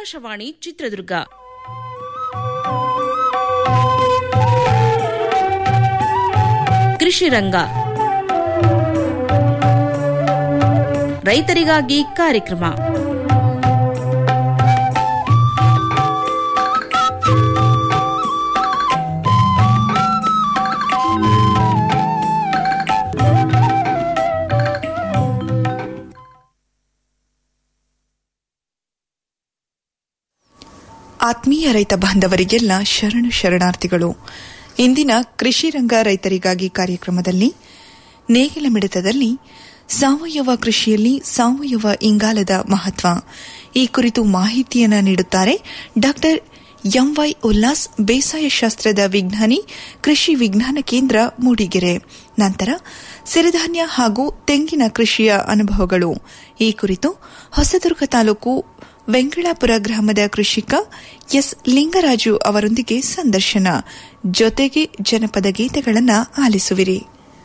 ಆಕಾಶವಾಣಿ ಚಿತ್ರದುರ್ಗ ಕೃಷಿ ರಂಗ ರೈತರಿಗಾಗಿ ಕಾರ್ಯಕ್ರಮ ಆತ್ಮೀಯ ರೈತ ಬಾಂಧವರಿಗೆಲ್ಲ ಶರಣು ಶರಣಾರ್ಥಿಗಳು ಇಂದಿನ ಕೃಷಿ ರಂಗ ರೈತರಿಗಾಗಿ ಕಾರ್ಯಕ್ರಮದಲ್ಲಿ ನೇಗಿಲ ಮಿಡಿತದಲ್ಲಿ ಸಾವಯವ ಕೃಷಿಯಲ್ಲಿ ಸಾವಯವ ಇಂಗಾಲದ ಮಹತ್ವ ಈ ಕುರಿತು ಮಾಹಿತಿಯನ್ನು ನೀಡುತ್ತಾರೆ ಡಾಕ್ಟರ್ ಎಂವೈ ಉಲ್ಲಾಸ್ ಬೇಸಾಯ ಶಾಸ್ತ್ರದ ವಿಜ್ಞಾನಿ ಕೃಷಿ ವಿಜ್ಞಾನ ಕೇಂದ್ರ ಮೂಡಿಗೆರೆ ನಂತರ ಸಿರಿಧಾನ್ಯ ಹಾಗೂ ತೆಂಗಿನ ಕೃಷಿಯ ಅನುಭವಗಳು ಈ ಕುರಿತು ಹೊಸದುರ್ಗ ತಾಲೂಕು ವೆಂಕಳಾಪುರ ಗ್ರಾಮದ ಕೃಷಿಕ ಎಸ್ ಲಿಂಗರಾಜು ಅವರೊಂದಿಗೆ ಸಂದರ್ಶನ ಜೊತೆಗೆ ಜನಪದ ಗೀತೆಗಳನ್ನು ಆಲಿಸುವಿರಿ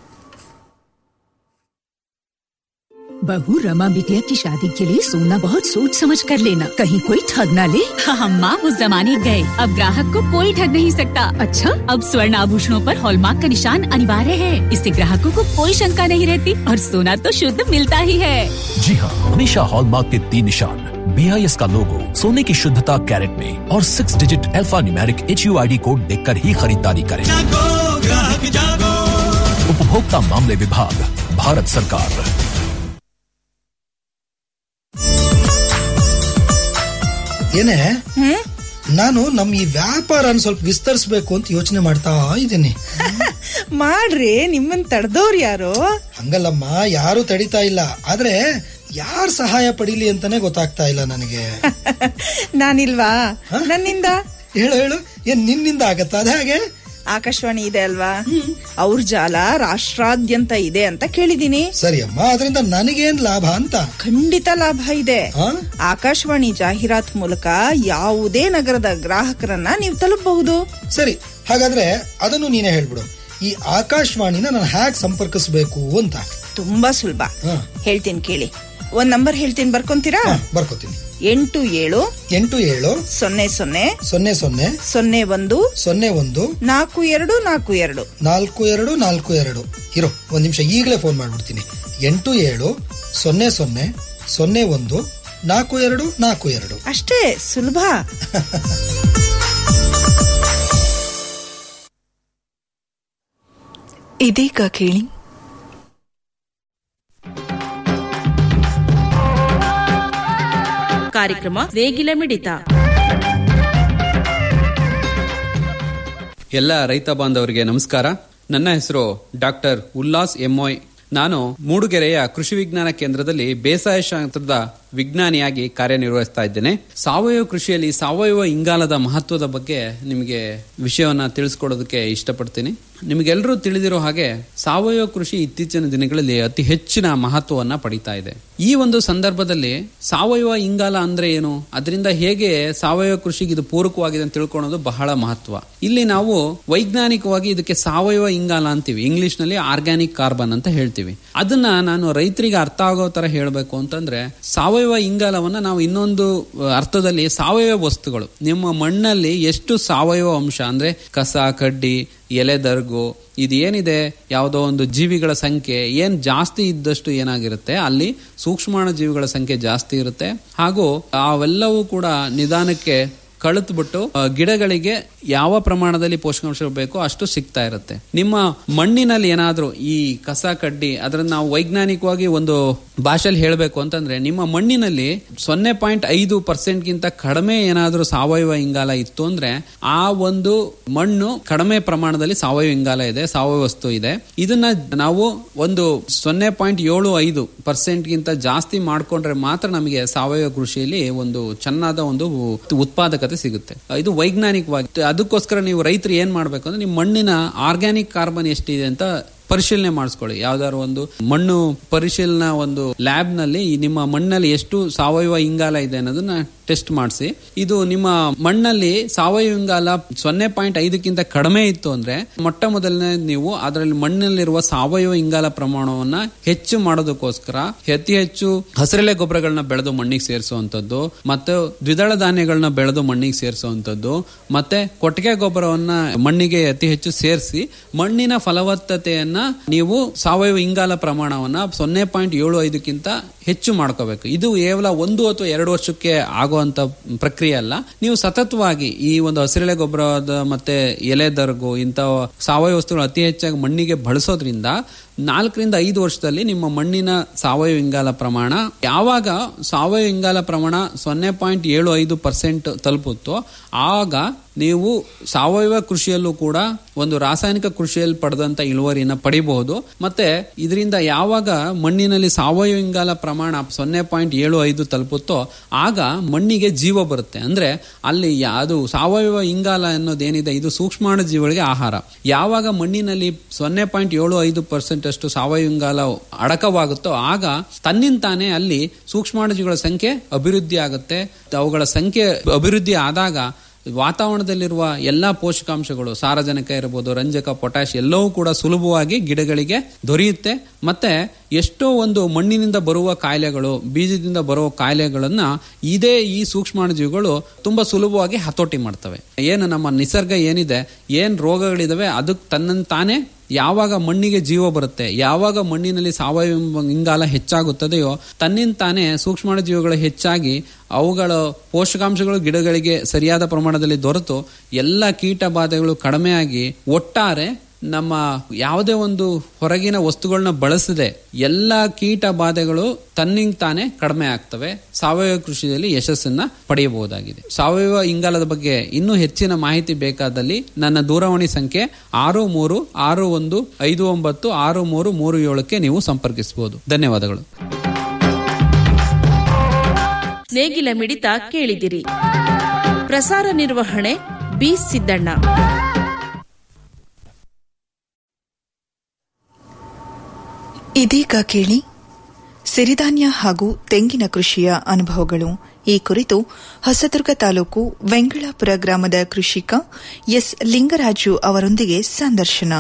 बहू रमा बिटिया की शादी के लिए सोना बहुत सोच समझ कर लेना कहीं कोई ठग ना ले हम माँ उस जमाने गए अब ग्राहक को कोई ठग नहीं सकता अच्छा अब स्वर्ण आभूषणों पर हॉलमार्क का निशान अनिवार्य है इससे ग्राहकों को कोई शंका नहीं रहती और सोना तो शुद्ध मिलता ही है जी हाँ हमेशा हॉलमार्क के तीन निशान बी आई एस का लोगो सोने की शुद्धता कैरेट में और six digit alpha numeric H U I D code देख कर ही खरीदारी करें उपभोक्ता मामले विभाग भारत सरकार ಏನೇ ನಾನು ನಮ್ ಈ ವ್ಯಾಪಾರನ ಸ್ವಲ್ಪ ವಿಸ್ತರಿಸಬೇಕು ಅಂತ ಯೋಚನೆ ಮಾಡ್ತಾ ಇದ್ದೀನಿ ಮಾಡ್ರಿ ನಿಮ್ಮನ್ ತಡೆದವ್ರು ಯಾರು ಹಂಗಲ್ಲಮ್ಮ ಯಾರು ತಡಿತಾ ಇಲ್ಲ ಆದ್ರೆ ಯಾರ್ ಸಹಾಯ ಪಡೀಲಿ ಅಂತಾನೆ ಗೊತ್ತಾಗ್ತಾ ಇಲ್ಲ ನನಗೆ ನಾನಿಲ್ವಾ ನನ್ನಿಂದ ಹೇಳು ಹೇಳು ಏನ್ ನಿನ್ನಿಂದ ಆಗತ್ತಾ ಅದ ಹಾಗೆ ಆಕಾಶವಾಣಿ ಇದೆ ಅಲ್ವಾ ಅವ್ರ ಜಾಲ ರಾಷ್ಟ್ರಾದ್ಯಂತ ಇದೆ ಅಂತ ಕೇಳಿದೀನಿ ಸರಿ ಅಮ್ಮ ಅದರಿಂದ ನನಗೇನ್ ಲಾಭ ಅಂತ ಖಂಡಿತ ಲಾಭ ಇದೆ ಆ? ಆಕಾಶವಾಣಿ ಜಾಹೀರಾತ್ ಮೂಲಕ ಯಾವುದೇ ನಗರದ ಗ್ರಾಹಕರನ್ನ ನೀವು ತಲುಪಬಹುದು ಸರಿ ಹಾಗಾದ್ರೆ ಅದನ್ನು ನೀನೇ ಹೇಳ್ಬಿಡು ಈ ಆಕಾಶವಾಣಿನ ನಾನು ಹ್ಯಾಕ್ ಸಂಪರ್ಕಿಸಬೇಕು ಅಂತ ತುಂಬಾ ಸುಲಭ ಹಾ. ಹೇಳ್ತೀನಿ ಕೇಳಿ ಒಂದ್ ನಂಬರ್ ಹೇಳ್ತೀನಿ ಬರ್ಕೊಂತೀರಾ ಹಾ, ಬರ್ಕೋತೀನಿ ಎಂಟು ಏಳು ಎಂಟು ಏಳು ಸೊನ್ನೆ ಸೊನ್ನೆ ಸೊನ್ನೆ ಸೊನ್ನೆ ಸೊನ್ನೆ ಒಂದು ಸೊನ್ನೆ ಒಂದು ನಾಲ್ಕು ಎರಡು ನಾಲ್ಕು ಎರಡು ನಾಲ್ಕು ಎರಡು ನಾಲ್ಕು ಎರಡು ಇರೋ ಒಂದ್ ನಿಮಿಷ ಈಗಲೇ ಫೋನ್ ಮಾಡ್ಬಿಡ್ತೀನಿ ಎಂಟು ಏಳು ಸೊನ್ನೆ ಸೊನ್ನೆ ಸೊನ್ನೆ ಒಂದು ನಾಲ್ಕು ಎರಡು ನಾಲ್ಕು ಎರಡು ಅಷ್ಟೇ ಸುಲಭ ಇದೀಗ ಕೇಳಿ ಕಾರ್ಯಕ್ರಮ ನೇಗಿಲ ಮಿಡಿತ ಎಲ್ಲ ರೈತ ಬಾಂಧವರಿಗೆ ನಮಸ್ಕಾರ ನನ್ನ ಹೆಸರು ಡಾಕ್ಟರ್ ಉಲ್ಲಾಸ್ ಎಮ್ಮೋಯ್ ನಾನು ಮೂಡುಗೆರೆಯ ಕೃಷಿ ವಿಜ್ಞಾನ ಕೇಂದ್ರದಲ್ಲಿ ಬೇಸಾಯ ಶಾಸ್ತ್ರದ ವಿಜ್ಞಾನಿಯಾಗಿ ಕಾರ್ಯನಿರ್ವಹಿಸ್ತಾ ಇದ್ದೇನೆ ಸಾವಯವ ಕೃಷಿಯಲ್ಲಿ ಸಾವಯವ ಇಂಗಾಲದ ಮಹತ್ವದ ಬಗ್ಗೆ ನಿಮಗೆ ವಿಷಯವನ್ನ ತಿಳಿಸ್ಕೊಡೋದಕ್ಕೆ ಇಷ್ಟಪಡ್ತೀನಿ ನಿಮಗೆಲ್ಲರೂ ತಿಳಿದಿರೋ ಹಾಗೆ ಸಾವಯವ ಕೃಷಿ ಇತ್ತೀಚಿನ ದಿನಗಳಲ್ಲಿ ಅತಿ ಹೆಚ್ಚಿನ ಮಹತ್ವವನ್ನ ಪಡಿತಾ ಇದೆ ಈ ಒಂದು ಸಂದರ್ಭದಲ್ಲಿ ಸಾವಯವ ಇಂಗಾಲ ಅಂದ್ರೆ ಏನು ಅದರಿಂದ ಹೇಗೆ ಸಾವಯವ ಕೃಷಿಗೆ ಇದು ಪೂರಕವಾಗಿದೆ ಅಂತ ತಿಳ್ಕೊಳ್ಳೋದು ಬಹಳ ಮಹತ್ವ ಇಲ್ಲಿ ನಾವು ವೈಜ್ಞಾನಿಕವಾಗಿ ಇದಕ್ಕೆ ಸಾವಯವ ಇಂಗಾಲ ಅಂತೀವಿ ಇಂಗ್ಲಿಷ್ ನಲ್ಲಿ ಆರ್ಗ್ಯಾನಿಕ್ ಕಾರ್ಬನ್ ಅಂತ ಹೇಳ್ತೀವಿ ಅದನ್ನ ನಾನು ರೈತರಿಗೆ ಅರ್ಥ ಆಗೋ ತರ ಹೇಳಬೇಕು ಅಂತಂದ್ರೆ ಸಾವಯವ ಇಂಗಾಲವನ್ನ ನಾವು ಇನ್ನೊಂದು ಅಹ್, ಅರ್ಥದಲ್ಲಿ ಸಾವಯವ ವಸ್ತುಗಳು ನಿಮ್ಮ ಮಣ್ಣಲ್ಲಿ ಎಷ್ಟು ಸಾವಯವ ಅಂಶ ಅಂದ್ರೆ ಕಸ ಕಡ್ಡಿ ಎಲೆದರ್ಗು ಇದೇನಿದೆ ಯಾವುದೋ ಒಂದು ಜೀವಿಗಳ ಸಂಖ್ಯೆ ಏನ್ ಜಾಸ್ತಿ ಇದ್ದಷ್ಟು ಏನಾಗಿರುತ್ತೆ ಅಲ್ಲಿ ಸೂಕ್ಷ್ಮಾಣು ಜೀವಿಗಳ ಸಂಖ್ಯೆ ಜಾಸ್ತಿ ಇರುತ್ತೆ ಹಾಗೂ ಅವೆಲ್ಲವೂ ಕೂಡ ನಿಧಾನಕ್ಕೆ ಕಳೆದ್ಬಿಟ್ಟು ಆ, ಗಿಡಗಳಿಗೆ ಯಾವ ಪ್ರಮಾಣದಲ್ಲಿ ಪೋಷಕಾಂಶಗಳು ಬೇಕೋ ಅಷ್ಟು ಸಿಗ್ತಾ ಇರುತ್ತೆ ನಿಮ್ಮ ಮಣ್ಣಿನಲ್ಲಿ ಏನಾದ್ರೂ ಈ ಕಸ ಕಡ್ಡಿ ಅದನ್ನ ನಾವು ವೈಜ್ಞಾನಿಕವಾಗಿ ಒಂದು ಭಾಷೆಯಲ್ಲಿ ಹೇಳಬೇಕು ಅಂತಂದ್ರೆ ನಿಮ್ಮ ಮಣ್ಣಿನಲ್ಲಿ ಸೊನ್ನೆ ಪಾಯಿಂಟ್ ಐದು ಪರ್ಸೆಂಟ್ ಗಿಂತ ಕಡಿಮೆ ಏನಾದ್ರೂ ಸಾವಯವ ಇಂಗಾಲ ಇತ್ತು ಅಂದ್ರೆ ಆ ಒಂದು ಮಣ್ಣು ಕಡಿಮೆ ಪ್ರಮಾಣದಲ್ಲಿ ಸಾವಯವ ಇಂಗಾಲ ಇದೆ ಸಾವಯವ ವಸ್ತು ಇದೆ ಇದನ್ನ ನಾವು ಒಂದು ಸೊನ್ನೆ ಪಾಯಿಂಟ್ ಏಳು ಐದು ಪರ್ಸೆಂಟ್ ಗಿಂತ ಜಾಸ್ತಿ ಮಾಡ್ಕೊಂಡ್ರೆ ಮಾತ್ರ ನಮಗೆ ಸಾವಯವ ಕೃಷಿಯಲ್ಲಿ ಒಂದು ಚೆನ್ನಾದ ಒಂದು ಉತ್ಪಾದಕತೆ ಸಿಗುತ್ತೆ ಇದು ವೈಜ್ಞಾನಿಕವಾಗಿ ಅದಕ್ಕೋಸ್ಕರ ನೀವು ರೈತರು ಏನ್ ಮಾಡ್ಬೇಕು ಅಂದ್ರೆ ನಿಮ್ಮ ಮಣ್ಣಿನ ಆರ್ಗ್ಯಾನಿಕ್ ಕಾರ್ಬನ್ ಎಷ್ಟಿದೆ ಅಂತ ಪರಿಶೀಲನೆ ಮಾಡಿಸ್ಕೊಳ್ಳಿ ಯಾವ್ದಾದ್ರು ಒಂದು ಮಣ್ಣು ಪರಿಶೀಲನಾ ಒಂದು ಲ್ಯಾಬ್ ನಲ್ಲಿ ಈ ನಿಮ್ಮ ಮಣ್ಣಲ್ಲಿ ಎಷ್ಟು ಸಾವಯವ ಇಂಗಾಲ ಇದೆ ಅನ್ನೋದನ್ನ ಟೆಸ್ಟ್ ಮಾಡಿಸಿ ಇದು ನಿಮ್ಮ ಮಣ್ಣಲ್ಲಿ ಸಾವಯವ ಇಂಗಾಲ ಸೊನ್ನೆ ಪಾಯಿಂಟ್ ಐದಕ್ಕಿಂತ ಕಡಿಮೆ ಇತ್ತು ಅಂದ್ರೆ ಮೊಟ್ಟ ಮೊದಲನೇ ನೀವು ಅದರಲ್ಲಿ ಮಣ್ಣಲ್ಲಿರುವ ಸಾವಯವ ಇಂಗಾಲ ಪ್ರಮಾಣವನ್ನ ಹೆಚ್ಚು ಮಾಡೋದಕ್ಕೋಸ್ಕರ ಅತಿ ಹೆಚ್ಚು ಹಸಿರೆಲೆ ಗೊಬ್ಬರಗಳನ್ನ ಬೆಳೆದು ಮಣ್ಣಿಗೆ ಸೇರಿಸುವಂತದ್ದು ಮತ್ತು ದ್ವಿದಳ ಧಾನ್ಯಗಳನ್ನ ಬೆಳೆದು ಮಣ್ಣಿಗೆ ಸೇರಿಸುವಂತದ್ದು ಮತ್ತೆ ಕೊಟ್ಟಿಗೆ ಗೊಬ್ಬರವನ್ನ ಮಣ್ಣಿಗೆ ಅತಿ ಹೆಚ್ಚು ಸೇರಿಸಿ ಮಣ್ಣಿನ ಫಲವತ್ತತೆಯನ್ನ ನೀವು ಸಾವಯವ ಇಂಗಾಲ ಪ್ರಮಾಣವನ್ನ ಸೊನ್ನೆ ಪಾಯಿಂಟ್ ಏಳು ಐದಕ್ಕಿಂತ ಹೆಚ್ಚು ಮಾಡ್ಕೋಬೇಕು ಇದು ಕೇವಲ ಒಂದು ಅಥವಾ ಎರಡು ವರ್ಷಕ್ಕೆ ಆಗುವಂತ ಪ್ರಕ್ರಿಯೆ ಅಲ್ಲ ನೀವು ಸತತವಾಗಿ ಈ ಒಂದು ಹಸಿರೆಲೆ ಗೊಬ್ಬರದ ಮತ್ತೆ ಎಲೆದರ್ಗು ಇಂಥ ಸಾವಯವ ವಸ್ತುಗಳು ಅತಿ ಹೆಚ್ಚಾಗಿ ಮಣ್ಣಿಗೆ ಬಳಸೋದ್ರಿಂದ ನಾಲ್ಕರಿಂದ ಐದು ವರ್ಷದಲ್ಲಿ ನಿಮ್ಮ ಮಣ್ಣಿನ ಸಾವಯವ ಇಂಗಾಲ ಪ್ರಮಾಣ ಯಾವಾಗ ಸಾವಯವ ಇಂಗಾಲ ಪ್ರಮಾಣ ಸೊನ್ನೆ ಪಾಯಿಂಟ್ ಏಳು ಐದು ಪರ್ಸೆಂಟ್ ತಲುಪುತ್ತೋ ಆಗ ನೀವು ಸಾವಯವ ಕೃಷಿಯಲ್ಲೂ ಕೂಡ ಒಂದು ರಾಸಾಯನಿಕ ಕೃಷಿಯಲ್ಲಿ ಪಡೆದಂತ ಇಳುವರಿನ ಪಡಿಬಹುದು ಮತ್ತೆ ಇದರಿಂದ ಯಾವಾಗ ಮಣ್ಣಿನಲ್ಲಿ ಸಾವಯವ ಇಂಗಾಲ ಪ್ರಮಾಣ ಸೊನ್ನೆ ಪಾಯಿಂಟ್ ಏಳು ಐದು ತಲುಪುತ್ತೋ ಆಗ ಮಣ್ಣಿಗೆ ಜೀವ ಬರುತ್ತೆ ಅಂದ್ರೆ ಅಲ್ಲಿ ಅದು ಸಾವಯವ ಇಂಗಾಲ ಅನ್ನೋದೇನಿದೆ ಇದು ಸೂಕ್ಷ್ಮಾಣು ಜೀವಿಗಳಿಗೆ ಆಹಾರ ಯಾವಾಗ ಮಣ್ಣಿನಲ್ಲಿ ಸೊನ್ನೆ ಪಾಯಿಂಟ್ ಏಳು ಐದು ಪರ್ಸೆಂಟ್ ಅಷ್ಟು ಸಾವಯವ ಇಂಗಾಲ ಅಡಕವಾಗುತ್ತೋ ಆಗ ತನ್ನಿಂತಾನೆ ಅಲ್ಲಿ ಸೂಕ್ಷ್ಮಾಣುಜೀವಿಗಳ ಸಂಖ್ಯೆ ಅಭಿವೃದ್ಧಿ ಆಗುತ್ತೆ ಅವುಗಳ ಸಂಖ್ಯೆ ಅಭಿವೃದ್ಧಿ ಆದಾಗ ವಾತಾವರಣದಲ್ಲಿರುವ ಎಲ್ಲಾ ಪೋಷಕಾಂಶಗಳು ಸಾರಜನಕ ಇರಬಹುದು ರಂಜಕ ಪೊಟ್ಯಾಶ್ ಎಲ್ಲವೂ ಕೂಡ ಸುಲಭವಾಗಿ ಗಿಡಗಳಿಗೆ ದೊರೆಯುತ್ತೆ ಮತ್ತೆ ಎಷ್ಟೋ ಒಂದು ಮಣ್ಣಿನಿಂದ ಬರುವ ಕಾಯಿಲೆಗಳು ಬೀಜದಿಂದ ಬರುವ ಕಾಯಿಲೆಗಳನ್ನ ಇದೇ ಈ ಸೂಕ್ಷ್ಮಾಣುಜೀವಿಗಳು ತುಂಬಾ ಸುಲಭವಾಗಿ ಹತೋಟಿ ಮಾಡ್ತವೆ ಏನು ನಮ್ಮ ನಿಸರ್ಗ ಏನಿದೆ ಏನ್ ರೋಗಗಳಿದಾವೆ ಅದಕ್ಕೆ ತನ್ನನ್ನು ತಾನೇ ಯಾವಾಗ ಮಣ್ಣಿಗೆ ಜೀವ ಬರುತ್ತೆ ಯಾವಾಗ ಮಣ್ಣಿನಲ್ಲಿ ಸಾವಯವ ಇಂಗಾಲ ಹೆಚ್ಚಾಗುತ್ತದೆಯೋ ತನ್ನಿಂದ ತಾನೇ ಸೂಕ್ಷ್ಮಾಣು ಜೀವಿಗಳು ಹೆಚ್ಚಾಗಿ ಅವುಗಳ ಪೋಷಕಾಂಶಗಳು ಗಿಡಗಳಿಗೆ ಸರಿಯಾದ ಪ್ರಮಾಣದಲ್ಲಿ ದೊರೆತು ಎಲ್ಲ ಕೀಟ ಬಾಧೆಗಳು ಕಡಿಮೆಯಾಗಿ ಒಟ್ಟಾರೆ ನಮ್ಮ ಯಾವುದೇ ಒಂದು ಹೊರಗಿನ ವಸ್ತುಗಳನ್ನ ಬಳಸದೆ ಎಲ್ಲ ಕೀಟ ಬಾಧೆಗಳು ತನ್ನಿಂದ ತಾನೇ ಕಡಿಮೆ ಆಗ್ತವೆ ಸಾವಯವ ಕೃಷಿಯಲ್ಲಿ ಯಶಸ್ಸನ್ನ ಪಡೆಯಬಹುದಾಗಿದೆ ಸಾವಯವ ಇಂಗಾಲದ ಬಗ್ಗೆ ಇನ್ನೂ ಹೆಚ್ಚಿನ ಮಾಹಿತಿ ಬೇಕಾದಲ್ಲಿ ನನ್ನ ದೂರವಾಣಿ ಸಂಖ್ಯೆ ಆರು ಮೂರು ಆರು ಒಂದು ಐದು ಒಂಬತ್ತು ಆರು ಮೂರು ಮೂರು ಏಳಕ್ಕೆ ನೀವು ಸಂಪರ್ಕಿಸಬಹುದು ಧನ್ಯವಾದಗಳು ನೇಗಿಲ ಮಿಡಿತ ಕೇಳಿದಿರಿ ಪ್ರಸಾರ ನಿರ್ವಹಣೆ ಬಿ ಸಿದ್ದಣ್ಣ ಇದೀಗ ಕೇಳಿ ಸಿರಿಧಾನ್ಯ ಹಾಗೂ ತೆಂಗಿನ ಕೃಷಿಯ ಅನುಭವಗಳು ಈ ಕುರಿತು ಹೊಸದುರ್ಗ ತಾಲೂಕು ವೆಂಗಳಾಪುರ ಗ್ರಾಮದ ಕೃಷಿಕ ಎಸ್ ಲಿಂಗರಾಜು ಅವರೊಂದಿಗೆ ಸಂದರ್ಶನ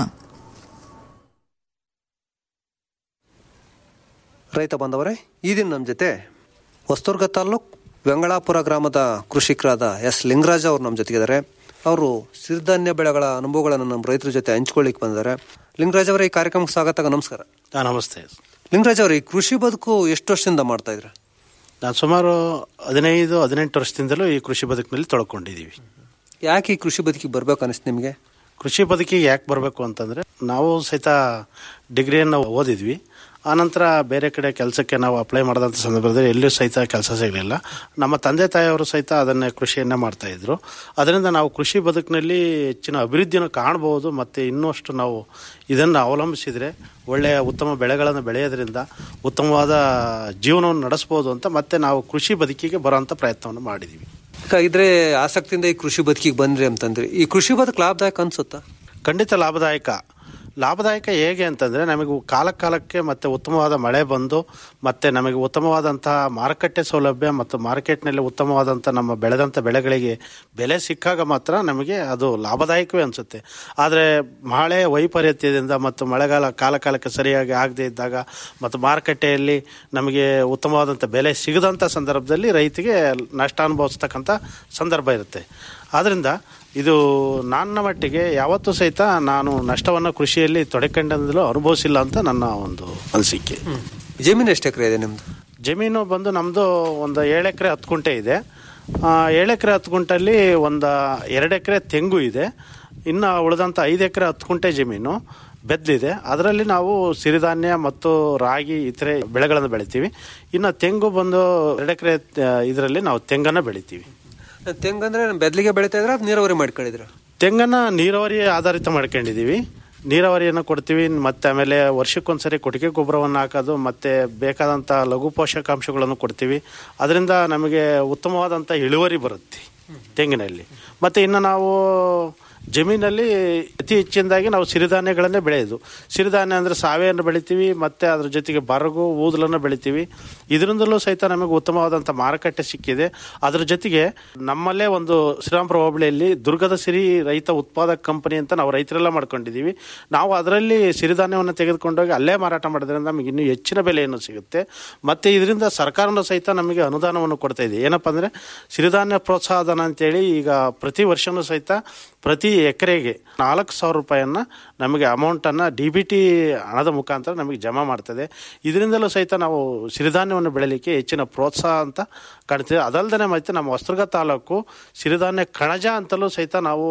ರೈತ ಬಾಂಧವರೇ ಈ ದಿನ ನಮ್ಮ ಜೊತೆ ಹೊಸದುರ್ಗ ತಾಲ್ಲೂಕ್ ವೆಂಗಳಾಪುರ ಗ್ರಾಮದ ಕೃಷಿಕರಾದ ಎಸ್ ಲಿಂಗರಾಜ್ ಅವರು ನಮ್ಮ ಜೊತೆಗಿದ್ದಾರೆ ಅವರು ಸಿರಿಧಾನ್ಯ ಬೆಳೆಗಳ ಅನುಭವಗಳನ್ನು ನಮ್ಮ ರೈತರ ಜೊತೆ ಹಂಚ್ಕೊಳ್ಳಿಕ್ಕೆ ಬಂದಿದ್ದಾರೆ ಲಿಂಗರಾಜ್ ಅವರೇ ಈ ಕಾರ್ಯಕ್ರಮಕ್ಕೆ ಸ್ವಾಗತ ನಮಸ್ಕಾರ ನಮಸ್ತೆ ಲಿಂಗರಾಜ್ ಅವರು ಈ ಕೃಷಿ ಬದುಕು ಎಷ್ಟು ವರ್ಷದಿಂದ ಮಾಡ್ತಾ ಇದ್ರ ನಾನು ಸುಮಾರು ಹದಿನೈದು ಹದಿನೆಂಟು ವರ್ಷದಿಂದಲೂ ಈ ಕೃಷಿ ಬದುಕಿನಲ್ಲಿ ತೊಳ್ಕೊಂಡಿದ್ದೀವಿ ಯಾಕೆ ಈ ಕೃಷಿ ಬದುಕಿಗೆ ಬರ್ಬೇಕು ಅನಿಸ್ತು ನಿಮಗೆ ಕೃಷಿ ಬದುಕಿಗೆ ಯಾಕೆ ಬರಬೇಕು ಅಂತಂದರೆ ನಾವು ಸಹಿತ ಡಿಗ್ರಿಯನ್ನು ಓದಿದ್ವಿ ಆನಂತರ ಬೇರೆ ಕಡೆ ಕೆಲಸಕ್ಕೆ ನಾವು ಅಪ್ಲೈ ಮಾಡಿದಂಥ ಸಂದರ್ಭದಲ್ಲಿ ಎಲ್ಲೂ ಸಹಿತ ಕೆಲಸ ಸಿಗಲಿಲ್ಲ ನಮ್ಮ ತಂದೆ ತಾಯಿಯವರು ಸಹಿತ ಅದನ್ನೇ ಕೃಷಿಯನ್ನೇ ಮಾಡ್ತಾ ಇದ್ರು ಅದರಿಂದ ನಾವು ಕೃಷಿ ಬದುಕಿನಲ್ಲಿ ಹೆಚ್ಚಿನ ಅಭಿವೃದ್ಧಿಯನ್ನು ಕಾಣಬಹುದು ಮತ್ತು ಇನ್ನಷ್ಟು ನಾವು ಇದನ್ನು ಅವಲಂಬಿಸಿದರೆ ಒಳ್ಳೆಯ ಉತ್ತಮ ಬೆಳೆಗಳನ್ನು ಬೆಳೆಯೋದ್ರಿಂದ ಉತ್ತಮವಾದ ಜೀವನವನ್ನು ನಡೆಸ್ಬೋದು ಅಂತ ಮತ್ತೆ ನಾವು ಕೃಷಿ ಬದುಕಿಗೆ ಬರೋಂಥ ಪ್ರಯತ್ನವನ್ನು ಮಾಡಿದ್ದೀವಿ ಇದ್ರೆ ಆಸಕ್ತಿಯಿಂದ ಈ ಕೃಷಿ ಬದುಕಿಗೆ ಬಂದ್ರಿ ಅಂತಂದ್ರೆ ಈ ಕೃಷಿ ಬದುಕು ಲಾಭದಾಯಕ ಅನ್ಸುತ್ತಾ ಖಂಡಿತ ಲಾಭದಾಯಕ ಲಾಭದಾಯಕ ಹೇಗೆ ಅಂತಂದರೆ ನಮಗೆ ಕಾಲ ಕಾಲಕ್ಕೆ ಮತ್ತು ಉತ್ತಮವಾದ ಮಳೆ ಬಂದು ಮತ್ತು ನಮಗೆ ಉತ್ತಮವಾದಂತಹ ಮಾರುಕಟ್ಟೆ ಸೌಲಭ್ಯ ಮತ್ತು ಮಾರ್ಕೆಟ್ನಲ್ಲಿ ಉತ್ತಮವಾದಂಥ ನಮ್ಮ ಬೆಳೆದಂಥ ಬೆಳೆಗಳಿಗೆ ಬೆಲೆ ಸಿಕ್ಕಾಗ ಮಾತ್ರ ನಮಗೆ ಅದು ಲಾಭದಾಯಕವೇ ಅನಿಸುತ್ತೆ ಆದರೆ ಮಳೆ ವೈಪರೀತ್ಯದಿಂದ ಮತ್ತು ಮಳೆಗಾಲ ಕಾಲ ಕಾಲಕ್ಕೆ ಸರಿಯಾಗಿ ಆಗದೇ ಇದ್ದಾಗ ಮತ್ತು ಮಾರುಕಟ್ಟೆಯಲ್ಲಿ ನಮಗೆ ಉತ್ತಮವಾದಂಥ ಬೆಲೆ ಸಿಗದಂಥ ಸಂದರ್ಭದಲ್ಲಿ ರೈತಿಗೆ ನಷ್ಟ ಅನುಭವಿಸ್ತಕ್ಕಂಥ ಸಂದರ್ಭ ಇರುತ್ತೆ ಆದ್ದರಿಂದ ಇದು ನನ್ನ ಮಟ್ಟಿಗೆ ಯಾವತ್ತೂ ಸಹಿತ ನಾನು ನಷ್ಟವನ್ನು ಕೃಷಿಯಲ್ಲಿ ತೊಡೆಕೊಂಡಂದಲೂ ಅನುಭವಿಸಿಲ್ಲ ಅಂತ ನನ್ನ ಒಂದು ಅನಿಸಿಕೆ ಜಮೀನು ಎಷ್ಟು ಎಕರೆ ಇದೆ ನಿಮ್ದು ಜಮೀನು ಬಂದು ನಮ್ಮದು ಒಂದು ಏಳು ಎಕರೆ ಹತ್ತು ಗುಂಟೆ ಇದೆ ಏಳು ಎಕರೆ ಹತ್ತು ಗುಂಟಲ್ಲಿ ಒಂದು ಎರಡು ಎಕರೆ ತೆಂಗು ಇದೆ ಇನ್ನು ಉಳಿದಂಥ ಐದು ಎಕರೆ ಹತ್ತು ಗುಂಟೆ ಜಮೀನು ಬೆದ್ದಿದೆ ಅದರಲ್ಲಿ ನಾವು ಸಿರಿಧಾನ್ಯ ಮತ್ತು ರಾಗಿ ಇತರೆ ಬೆಳೆಗಳನ್ನು ಬೆಳಿತೀವಿ ಇನ್ನು ತೆಂಗು ಬಂದು ಎರಡು ಎಕರೆ ಇದರಲ್ಲಿ ನಾವು ತೆಂಗನ್ನು ಬೆಳಿತೀವಿ ತೆಂಗಂದ್ರೆ ಬೆದ್ಲಿಗೆ ಬೆಳಿತಾ ಇದ್ರ ಅದು ನೀರಾವರಿ ಮಾಡ್ಕೊಂಡಿದ್ರ ತೆಂಗನ್ನ ನೀರಾವರಿ ಆಧಾರಿತ ಮಾಡ್ಕೊಂಡಿದ್ದೀವಿ ನೀರಾವರಿಯನ್ನು ಕೊಡ್ತೀವಿ ಮತ್ತೆ ಆಮೇಲೆ ವರ್ಷಕ್ಕೊಂದ್ಸರಿ ಕೊಟ್ಟಿಗೆ ಗೊಬ್ಬರವನ್ನು ಹಾಕೋದು ಮತ್ತೆ ಬೇಕಾದಂಥ ಲಘು ಪೋಷಕಾಂಶಗಳನ್ನು ಕೊಡ್ತೀವಿ ಅದರಿಂದ ನಮಗೆ ಉತ್ತಮವಾದಂಥ ಇಳುವರಿ ಬರುತ್ತೆ ತೆಂಗಿನಲ್ಲಿ ಮತ್ತು ಇನ್ನು ನಾವು ಜಮೀನಲ್ಲಿ ಅತಿ ಹೆಚ್ಚಿನದಾಗಿ ನಾವು ಸಿರಿಧಾನ್ಯಗಳನ್ನೇ ಬೆಳೆಯೋದು ಸಿರಿಧಾನ್ಯ ಅಂದರೆ ಸಾವೆಯನ್ನು ಬೆಳಿತೀವಿ ಮತ್ತು ಅದ್ರ ಜೊತೆಗೆ ಬರಗು ಊದಲನ್ನು ಬೆಳಿತೀವಿ ಇದರಿಂದಲೂ ಸಹಿತ ನಮಗೆ ಉತ್ತಮವಾದಂಥ ಮಾರುಕಟ್ಟೆ ಸಿಕ್ಕಿದೆ ಅದ್ರ ಜೊತೆಗೆ ನಮ್ಮಲ್ಲೇ ಒಂದು ಶ್ರೀರಾಮಪುರ ಹೋಬಳಿಯಲ್ಲಿ ದುರ್ಗದ ಸಿರಿ ರೈತ ಉತ್ಪಾದಕ ಕಂಪನಿ ಅಂತ ನಾವು ರೈತರೆಲ್ಲ ಮಾಡ್ಕೊಂಡಿದ್ದೀವಿ ನಾವು ಅದರಲ್ಲಿ ಸಿರಿಧಾನ್ಯವನ್ನು ತೆಗೆದುಕೊಂಡೋಗಿ ಅಲ್ಲೇ ಮಾರಾಟ ಮಾಡೋದ್ರಿಂದ ನಮಗೆ ಇನ್ನೂ ಹೆಚ್ಚಿನ ಬೆಲೆಯನ್ನು ಸಿಗುತ್ತೆ ಮತ್ತು ಇದರಿಂದ ಸರ್ಕಾರನೂ ಸಹಿತ ನಮಗೆ ಅನುದಾನವನ್ನು ಕೊಡ್ತಾ ಇದೆ ಏನಪ್ಪ ಅಂದರೆ ಸಿರಿಧಾನ್ಯ ಪ್ರೋತ್ಸಾಹಧನ ಅಂತೇಳಿ ಈಗ ಪ್ರತಿ ವರ್ಷವೂ ಸಹಿತ ಪ್ರತಿ ಎಕರೆಗೆ ನಾಲ್ಕು ಸಾವಿರ ರೂಪಾಯಿಯನ್ನು ನಮಗೆ ಅಮೌಂಟನ್ನು ಡಿ ಬಿ ಟಿ ಹಣದ ಮುಖಾಂತರ ನಮಗೆ ಜಮಾ ಮಾಡ್ತದೆ ಇದರಿಂದಲೂ ಸಹಿತ ನಾವು ಸಿರಿಧಾನ್ಯವನ್ನು ಬೆಳೀಲಿಕ್ಕೆ ಹೆಚ್ಚಿನ ಪ್ರೋತ್ಸಾಹ ಅಂತ ಕಾಣ್ತೀವಿ ಅದಲ್ಲದೆ ಮತ್ತೆ ನಮ್ಮ ಹೊಸದುರ್ಗ ತಾಲೂಕು ಸಿರಿಧಾನ್ಯ ಕಣಜ ಅಂತಲೂ ಸಹಿತ ನಾವು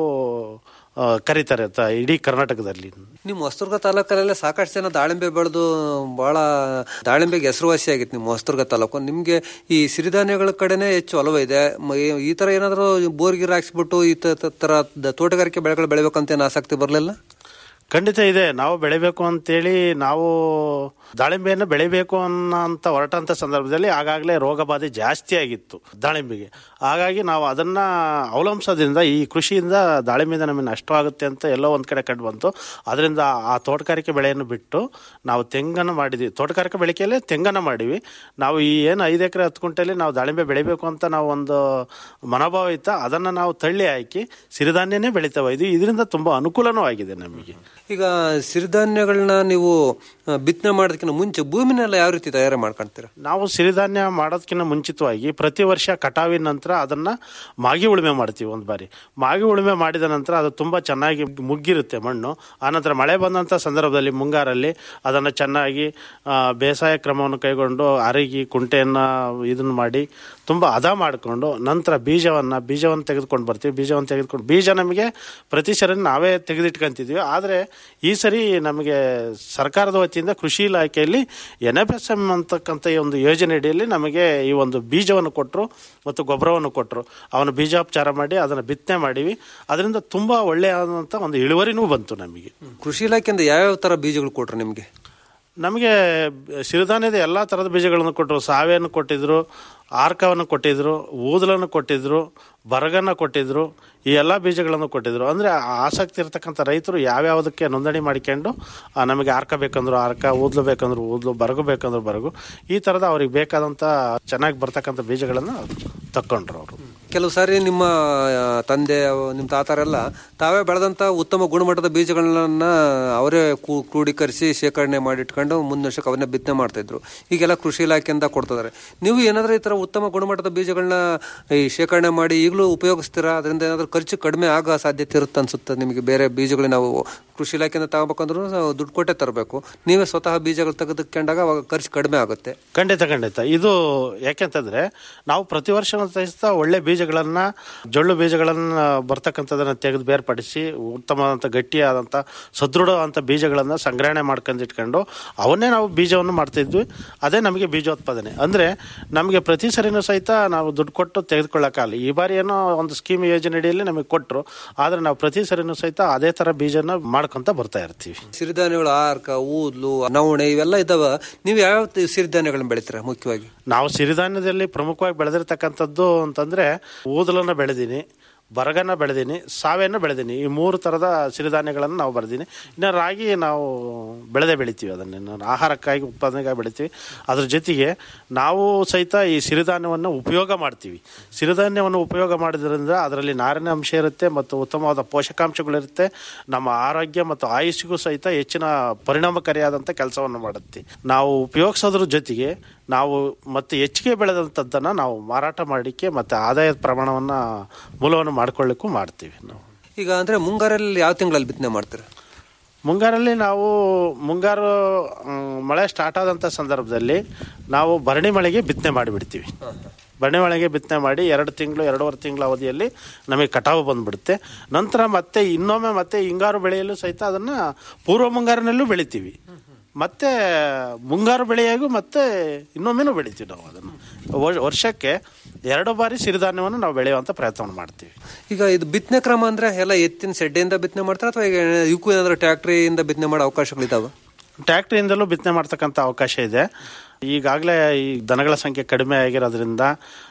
ಆ, ಕರೀತಾರೆ ತ- ಇಡೀ ಕರ್ನಾಟಕದಲ್ಲಿ ನಿಮ್ಮ ಹೊಸದುರ್ಗ ತಾಲೂಕಲ್ಲೇ ಸಾಕಷ್ಟು ಜನ ದಾಳಿಂಬೆ ಬೆಳೆದು ಬಹಳ ದಾಳಿಂಬೆಗೆ ಹೆಸರುವಾಸಿ ಆಗಿತ್ತು ನಿಮ್ಮ ಹೊಸದುರ್ಗ ತಾಲೂಕು ನಿಮಗೆ ಈ ಸಿರಿಧಾನ್ಯಗಳ ಕಡೆನೇ ಹೆಚ್ಚು ಒಲವು ಇದೆ ಮ- ಈ- ಈ ತರ ಏನಾದರೂ ಬೋರ್ಗಿರ್ ಹಾಕ್ಸ್ಬಿಟ್ಟು ಈ ತ- ತ- ತರ ದ- ತೋಟಗಾರಿಕೆ ಬೆಳೆಗಳು ಬೆಳಿಬೇಕಂತ ಏನು ಆಸಕ್ತಿ ಬರಲಿಲ್ಲ ಖಂಡಿತ ಇದೆ ನಾವು ಬೆಳಿಬೇಕು ಅಂತೇಳಿ ನಾವು ದಾಳಿಂಬೆಯನ್ನು ಬೆಳಿಬೇಕು ಅನ್ನೋಂಥ ಹೊರಟಂಥ ಸಂದರ್ಭದಲ್ಲಿ ಆಗಾಗಲೇ ರೋಗ ಬಾಧೆ ಜಾಸ್ತಿ ಆಗಿತ್ತು ದಾಳಿಂಬೆಗೆ ಹಾಗಾಗಿ ನಾವು ಅದನ್ನ ಅವಲಂಬಿಸೋದ್ರಿಂದ ಈ ಕೃಷಿಯಿಂದ ದಾಳಿಂಬೆಯಿಂದ ನಮಗೆ ನಷ್ಟವಾಗುತ್ತೆ ಅಂತ ಎಲ್ಲೋ ಒಂದು ಕಡೆ ಕಂಡು ಬಂತು ಅದರಿಂದ ಆ ತೋಟಗಾರಿಕೆ ಬೆಳೆಯನ್ನು ಬಿಟ್ಟು ನಾವು ತೆಂಗನ್ನು ಮಾಡಿದ್ವಿ ತೋಟಗಾರಿಕೆ ಬೆಳಿಕೆಯಲ್ಲೇ ತೆಂಗನ್ನು ಮಾಡಿವಿ ನಾವು ಈ ಏನು ಐದು ಎಕರೆ ಹತ್ತು ಕುಂಟೆಯಲ್ಲಿ ನಾವು ದಾಳಿಂಬೆ ಬೆಳಿಬೇಕು ಅಂತ ನಾವು ಒಂದು ಮನೋಭಾವ ಇತ್ತು ಅದನ್ನು ನಾವು ತಳ್ಳಿ ಹಾಕಿ ಸಿರಿಧಾನ್ಯನೇ ಬೆಳಿತಾ ಇದು ಇದರಿಂದ ತುಂಬ ಅನುಕೂಲನೂ ಆಗಿದೆ ನಮಗೆ ಈಗ ಸಿರಿಧಾನ್ಯಗಳನ್ನ ನೀವು ಆ, ಬಿತ್ತನೆ ಮಾಡೋದಕ್ಕಿಂತ ಮುಂಚೆ ಭೂಮಿನೆಲ್ಲ ಯಾವ ರೀತಿ ತಯಾರಿ ಮಾಡ್ಕೊಂತೀರಾ ನಾವು ಸಿರಿಧಾನ್ಯ ಮಾಡೋದಕ್ಕಿಂತ ಮುಂಚಿತವಾಗಿ ಪ್ರತಿ ವರ್ಷ ಕಟಾವಿನ ನಂತರ ಅದನ್ನ ಮಾಗಿ ಉಳುಮೆ ಮಾಡ್ತೀವಿ ಒಂದು ಬಾರಿ ಮಾಗಿ ಉಳುಮೆ ಮಾಡಿದ ನಂತರ ಅದು ತುಂಬ ಚೆನ್ನಾಗಿ ಮುಗ್ಗಿರುತ್ತೆ ಮಣ್ಣು ಆನಂತರ ಮಳೆ ಬಂದಂಥ ಸಂದರ್ಭದಲ್ಲಿ ಮುಂಗಾರಲ್ಲಿ ಅದನ್ನು ಚೆನ್ನಾಗಿ ಆ, ಬೇಸಾಯ ಕ್ರಮವನ್ನು ಕೈಗೊಂಡು ಅರಗಿ ಕುಂಟೆಯನ್ನು ಇದನ್ನು ಮಾಡಿ ತುಂಬ ಹದ ಮಾಡಿಕೊಂಡು ನಂತರ ಬೀಜವನ್ನು ಬೀಜವನ್ನು ತೆಗೆದುಕೊಂಡು ಬರ್ತೀವಿ ಬೀಜವನ್ನು ತೆಗೆದುಕೊಂಡು ಬೀಜ ನಮಗೆ ಪ್ರತಿ ಸರಿ ನಾವೇ ತೆಗೆದಿಟ್ಕೊಂತಿದ್ವಿ ಆದರೆ ಈ ಸರಿ ನಮಗೆ ಸರ್ಕಾರದ ವತಿಯಿಂದ ಕೃಷಿ ಇಲಾಖೆಯಲ್ಲಿ ಎನ್ ಎಫ್ ಎಸ್ ಎಮ್ ಅಂತಕ್ಕಂಥ ಈ ಒಂದು ಯೋಜನೆ ಅಡಿಯಲ್ಲಿ ನಮಗೆ ಈ ಒಂದು ಬೀಜವನ್ನು ಕೊಟ್ಟರು ಮತ್ತು ಗೊಬ್ಬರವನ್ನು ಕೊಟ್ಟರು ಅವನು ಬೀಜೋಪಚಾರ ಮಾಡಿ ಅದನ್ನು ಬಿತ್ತನೆ ಮಾಡಿವಿ ಅದರಿಂದ ತುಂಬ ಒಳ್ಳೆಯಾದಂಥ ಒಂದು ಇಳುವರಿನೂ ಬಂತು ನಮಗೆ ಕೃಷಿ ಇಲಾಖೆಯಿಂದ ಯಾವ್ಯಾವ ತರ ಬೀಜಗಳು ಕೊಟ್ರು ನಿಮಗೆ ನಮಗೆ ಸಿರಿಧಾನ್ಯದ ಎಲ್ಲ ಥರದ ಬೀಜಗಳನ್ನು ಕೊಟ್ಟರು ಸಾವೆಯನ್ನು ಕೊಟ್ಟಿದ್ರು ಆರ್ಕವನ್ನು ಕೊಟ್ಟಿದ್ರು ಊದಲನ್ನು ಕೊಟ್ಟಿದ್ರು ಬರಗನ್ನು ಕೊಟ್ಟಿದ್ರು ಈ ಎಲ್ಲ ಬೀಜಗಳನ್ನು ಕೊಟ್ಟಿದ್ರು ಅಂದರೆ ಆಸಕ್ತಿ ಇರತಕ್ಕಂಥ ರೈತರು ಯಾವ್ಯಾವುದಕ್ಕೆ ನೋಂದಣಿ ಮಾಡಿಕೊಂಡು ಆ, ನಮಗೆ ಆರ್ಕ ಬೇಕಂದ್ರು ಆರ್ಕ ಊದ್ಲು ಬೇಕಂದ್ರು ಊದ್ಲು ಬರಗು ಬೇಕಂದ್ರು ಬರಗು ಈ ಥರದ ಅವ್ರಿಗೆ ಬೇಕಾದಂಥ ಚೆನ್ನಾಗಿ ಬರ್ತಕ್ಕಂಥ ಬೀಜಗಳನ್ನು ತಕ್ಕೊಂಡ್ರು ಅವರು ಕೆಲವು ಸಾರಿ ನಿಮ್ಮ ಆ, ತಂದೆ ಅವ- ನಿಮ್ಮ ತಾತರೆಲ್ಲ ತಾವೇ ಬೆಳೆದಂತ ಉತ್ತಮ ಗುಣಮಟ್ಟದ ಬೀಜಗಳನ್ನ ಅವರೇ ಕೂ- ಕ್ರೋಢೀಕರಿಸಿ ಶೇಖರಣೆ ಮಾಡಿಟ್ಕೊಂಡು ಮುಂದಿನ ವರ್ಷಕ್ಕೆ ಅವನ್ನೇ ಬಿತ್ತನೆ ಮಾಡ್ತಾ ಇದ್ರು ಈಗೆಲ್ಲ ಕೃಷಿ ಇಲಾಖೆಯಿಂದ ಕೊಡ್ತಿದ್ದಾರೆ ನೀವು ಏನಾದ್ರೂ ಈ ತರ ಉತ್ತಮ ಗುಣಮಟ್ಟದ ಬೀಜಗಳನ್ನ ಈ ಶೇಖರಣೆ ಮಾಡಿ ಈಗಲೂ ಉಪಯೋಗಿಸ್ತೀರಾ ಅದರಿಂದ ಏನಾದ್ರೂ ಖರ್ಚು ಕಡಿಮೆ ಆಗೋ ಸಾಧ್ಯತೆ ಇರುತ್ತೆ ಅನ್ಸುತ್ತೆ ನಿಮಗೆ ಬೇರೆ ಬೀಜಗಳು ನಾವು ಕೃಷಿ ಇಲಾಖೆಯಿಂದ ತಗೋಬೇಕಂದ್ರೂ ನಾವು ದುಡ್ಡು ಕೊಟ್ಟೆ ತರಬೇಕು ನೀವೇ ಸ್ವತಃ ಬೀಜಗಳು ತೆಗೆದುಕೊಂಡಾಗ ಅವಾಗ ಖರ್ಚು ಕಡಿಮೆ ಆಗುತ್ತೆ ಖಂಡಿತ ಖಂಡಿತ ಇದು ಯಾಕೆಂತಂದ್ರೆ ನಾವು ಪ್ರತಿ ವರ್ಷ ಸಹಿತ ಒಳ್ಳೆ ಬೀಜಗಳನ್ನ ಜೊಳ್ಳು ಬೀಜಗಳನ್ನ ಬರ್ತಕ್ಕಂಥದನ್ನ ತೆಗೆದು ಬೇರ್ಪಡಿಸಿ ಉತ್ತಮವಾದಂಥ ಗಟ್ಟಿಯಾದಂಥ ಸದೃಢವಾದಂಥ ಬೀಜಗಳನ್ನ ಸಂಗ್ರಹಣೆ ಮಾಡ್ಕೊಂಡು ಇಟ್ಕೊಂಡು ಅವನ್ನೇ ನಾವು ಬೀಜವನ್ನು ಮಾಡ್ತಿದ್ವಿ ಅದೇ ನಮಗೆ ಬೀಜೋತ್ಪಾದನೆ ಅಂದ್ರೆ ನಮಗೆ ಪ್ರತಿ ಸರಿನೂ ಸಹಿತ ನಾವು ದುಡ್ಡು ಕೊಟ್ಟು ತೆಗೆದುಕೊಳ್ಳಕ್ಕಾಗಲ್ಲ ಈ ಬಾರಿ ಏನೋ ಒಂದು ಸ್ಕೀಮ್ ಯೋಜನೆ ಅಡಿಯಲ್ಲಿ ನಮಗೆ ಕೊಟ್ಟರು ಆದ್ರೆ ನಾವು ಪ್ರತಿ ಸರಿನೂ ಸಹಿತ ಅದೇ ತರ ಬೀಜನ ಮಾಡ್ಕೊಂತ ಬರ್ತಾ ಇರ್ತೀವಿ ಸಿರಿಧಾನ್ಯಗಳು ಆರ್ಕ ಊದ್ಲು ನವಣೆ ಇವೆಲ್ಲ ಇದಾವ ನೀವು ಯಾವ್ಯಾವ ತಿ- ಸಿರಿಧಾನ್ಯಗಳನ್ನ ಬೆಳಿತೀರಾ ಮುಖ್ಯವಾಗಿ ನಾವು ಸಿರಿಧಾನ್ಯದಲ್ಲಿ ಪ್ರಮುಖವಾಗಿ ಬೆಳೆದಿರ್ತಕ್ಕಂಥದ್ದು ಅಂತಂದ್ರೆ ಊದಲನ್ನ ಬೆಳೆದೀನಿ ಬರಗನ್ನ ಬೆಳೆದೀನಿ ಸಾವೆಯನ್ನು ಬೆಳೆದೀನಿ ಈ ಮೂರು ಥರದ ಸಿರಿಧಾನ್ಯಗಳನ್ನು ನಾವು ಬೆಳೆದೀನಿ ಇನ್ನು ರಾಗಿ ನಾವು ಬೆಳೆದೇ ಬೆಳಿತೀವಿ ಅದನ್ನು ಆಹಾರಕ್ಕಾಗಿ ಉತ್ಪಾದನೆಗಾಗಿ ಬೆಳಿತೀವಿ ಅದ್ರ ಜೊತೆಗೆ ನಾವು ಸಹಿತ ಈ ಸಿರಿಧಾನ್ಯವನ್ನು ಉಪಯೋಗ ಮಾಡ್ತೀವಿ ಸಿರಿಧಾನ್ಯವನ್ನು ಉಪಯೋಗ ಮಾಡೋದ್ರಿಂದ ಅದರಲ್ಲಿ ನಾರಿನ ಅಂಶ ಇರುತ್ತೆ ಮತ್ತು ಉತ್ತಮವಾದ ಪೋಷಕಾಂಶಗಳಿರುತ್ತೆ ನಮ್ಮ ಆರೋಗ್ಯ ಮತ್ತು ಆಯುಷ್ಗೂ ಸಹಿತ ಹೆಚ್ಚಿನ ಪರಿಣಾಮಕಾರಿಯಾದಂಥ ಕೆಲಸವನ್ನು ಮಾಡುತ್ತೆ ನಾವು ಉಪಯೋಗಿಸೋದ್ರ ಜೊತೆಗೆ ನಾವು ಮತ್ತೆ ಹೆಚ್ಚಿಗೆ ಬೆಳೆದಂಥದ್ದನ್ನು ನಾವು ಮಾರಾಟ ಮಾಡಲಿಕ್ಕೆ ಮತ್ತು ಆದಾಯದ ಪ್ರಮಾಣವನ್ನು ಮೂಲವನ್ನು ಮಾಡ್ಕೊಳ್ಳಿಕ್ಕೂ ಮಾಡ್ತೀವಿ ನಾವು ಈಗ ಅಂದ್ರೆ ಮುಂಗಾರಲ್ಲಿ ಯಾವ ತಿಂಗಳಲ್ಲಿ ಬಿತ್ತನೆ ಮಾಡ್ತೀರಾ ಮುಂಗಾರಲ್ಲಿ ನಾವು ಮುಂಗಾರು ಮ್, ಮಳೆ ಸ್ಟಾರ್ಟ್ ಆದಂಥ ಸಂದರ್ಭದಲ್ಲಿ ನಾವು ಭರಣಿ ಮಳೆಗೆ ಬಿತ್ತನೆ ಮಾಡಿಬಿಡ್ತೀವಿ ಭರಣಿ ಮಳೆಗೆ ಬಿತ್ತನೆ ಮಾಡಿ ಎರಡು ತಿಂಗಳು ಎರಡೂವರೆ ತಿಂಗಳ ಅವಧಿಯಲ್ಲಿ ನಮಗೆ ಕಟಾವು ಬಂದ್ಬಿಡುತ್ತೆ ನಂತರ ಮತ್ತೆ ಇನ್ನೊಮ್ಮೆ ಮತ್ತೆ ಹಿಂಗಾರು ಬೆಳೆಯಲು ಸಹಿತ ಅದನ್ನು ಪೂರ್ವ ಮುಂಗಾರಿನಲ್ಲೂ ಬೆಳಿತೀವಿ ಮತ್ತೆ ಮುಂಗಾರು ಬೆಳೆಯಾಗೂ ಮತ್ತೆ ಇನ್ನೊಮ್ಮೆನೂ ಬೆಳಿತೀವಿ ನಾವು ಅದನ್ನು ವರ್- ವರ್ಷಕ್ಕೆ ಎರಡು ಬಾರಿ ಸಿರಿಧಾನ್ಯವನ್ನು ನಾವು ಬೆಳೆಯುವಂಥ ಪ್ರಯತ್ನವನ್ನು ಮಾಡ್ತೀವಿ ಈಗ ಇದು ಬಿತ್ತನೆ ಕ್ರಮ ಅಂದ್ರೆ ಎಲ್ಲ ಎತ್ತಿನ ಸೆಡ್ಡೆಯಿಂದ ಬಿತ್ತನೆ ಮಾಡ್ತಾರ ಅಥವಾ ಈಗ ಇವಕ್ಕೂ ಏನಾದ್ರು ಟ್ಯಾಕ್ಟ್ರಿಯಿಂದ ಬಿತ್ತನೆ ಮಾಡೋ ಅವಕಾಶಗಳಿದಾವ ಟ್ಯಾಕ್ಟ್ರಿಯಿಂದಲೂ ಬಿತ್ತನೆ ಮಾಡ್ತಕ್ಕಂಥ ಅವಕಾಶ ಇದೆ ಈಗಾಗಲೇ ಈ ದನಗಳ ಸಂಖ್ಯೆ ಕಡಿಮೆ ಆಗಿರೋದ್ರಿಂದ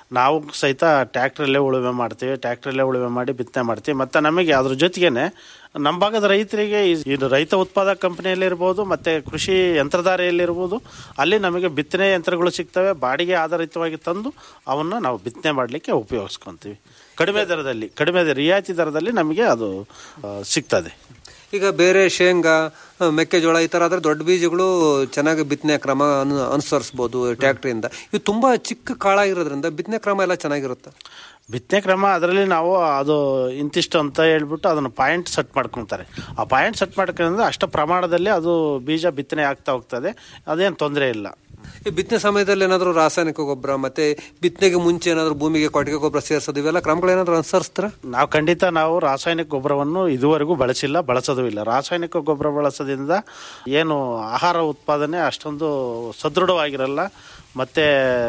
ನಾವು ಸಹಿತ ಟ್ಯಾಕ್ಟ್ರಲ್ಲೇ ಉಳುಮೆ ಮಾಡ್ತೀವಿ ಟ್ಯಾಕ್ಟ್ರಲ್ಲೇ ಉಳುಮೆ ಮಾಡಿ ಬಿತ್ತನೆ ಮಾಡ್ತೀವಿ ಮತ್ತು ನಮಗೆ ಅದ್ರ ಜೊತೆಗೇನೆ ನಮ್ಮ ಭಾಗದ ರೈತರಿಗೆ ಈ- ಇದು ರೈತ ಉತ್ಪಾದಕ ಕಂಪನಿಯಲ್ಲಿರ್ಬೋದು ಮತ್ತು ಕೃಷಿ ಯಂತ್ರಧಾರೆಯಲ್ಲಿರ್ಬೋದು ಅಲ್ಲಿ ನಮಗೆ ಬಿತ್ತನೆ ಯಂತ್ರಗಳು ಸಿಗ್ತವೆ ಬಾಡಿಗೆ ಆಧಾರಿತವಾಗಿ ತಂದು ಅವನ್ನ ನಾವು ಬಿತ್ತನೆ ಮಾಡಲಿಕ್ಕೆ ಉಪಯೋಗಿಸ್ಕೊತೀವಿ ಕಡಿಮೆ ದರದಲ್ಲಿ ಕಡಿಮೆ ದರ- ರಿಯಾಯಿತಿ ದರದಲ್ಲಿ ನಮಗೆ ಅದು ಆ, ಸಿಗ್ತದೆ ಈಗ ಬೇರೆ ಶೇಂಗಾ ಆ, ಮೆಕ್ಕೆಜೋಳ ಈ ತರ ಆದ್ರೆ ದೊಡ್ಡ ಬೀಜಗಳು ಚೆನ್ನಾಗಿ ಬಿತ್ತನೆ ಕ್ರಮ ಅನು ಅನುಸರಿಸಬಹುದು ಟ್ರ್ಯಾಕ್ಟರಿಂದ ಇದು ತುಂಬಾ ಚಿಕ್ಕ ಕಾಳಾಗಿರೋದ್ರಿಂದ ಬಿತ್ತನೆ ಕ್ರಮ ಎಲ್ಲ ಚೆನ್ನಾಗಿರುತ್ತೆ ಬಿತ್ತನೆ ಕ್ರಮ ಅದರಲ್ಲಿ ನಾವು ಅದು ಇಂತಿಷ್ಟು ಅಂತ ಹೇಳ್ಬಿಟ್ಟು ಅದನ್ನು ಪಾಯಿಂಟ್ ಸೆಟ್ ಮಾಡ್ಕೊತಾರೆ ಆ ಪಾಯಿಂಟ್ ಸೆಟ್ ಮಾಡ್ಕೊಂಡ್ರೆ ಅಷ್ಟ ಪ್ರಮಾಣದಲ್ಲಿ ಅದು ಬೀಜ ಬಿತ್ತನೆ ಆಗ್ತಾ ಹೋಗ್ತದೆ ಅದೇನು ತೊಂದರೆ ಇಲ್ಲ ಈ ಬಿತ್ತನೆ ಸಮಯದಲ್ಲಿ ಏನಾದರೂ ರಾಸಾಯನಿಕ ಗೊಬ್ಬರ ಮತ್ತೆ ಬಿತ್ತನೆಗೆ ಮುಂಚೆ ಏನಾದರೂ ಭೂಮಿಗೆ ಕೊಟ್ಟಿಗೆ ಗೊಬ್ಬರ ಸೇರಿಸೋದು ಇವೆಲ್ಲ ಕ್ರಮಗಳೇನಾದರೂ ಅನುಸರಿಸ್ತಾರ ನಾವು ಖಂಡಿತ ನಾವು ರಾಸಾಯನಿಕ ಗೊಬ್ಬರವನ್ನು ಇದುವರೆಗೂ ಬಳಸಿಲ್ಲ ಬಳಸೋದು ಇಲ್ಲ ರಾಸಾಯನಿಕ ಗೊಬ್ಬರ ಬಳಸೋದ್ರಿಂದ ಏನು ಆಹಾರ ಉತ್ಪಾದನೆ ಅಷ್ಟೊಂದು ಸದೃಢವಾಗಿರಲ್ಲ ಮತ್ತು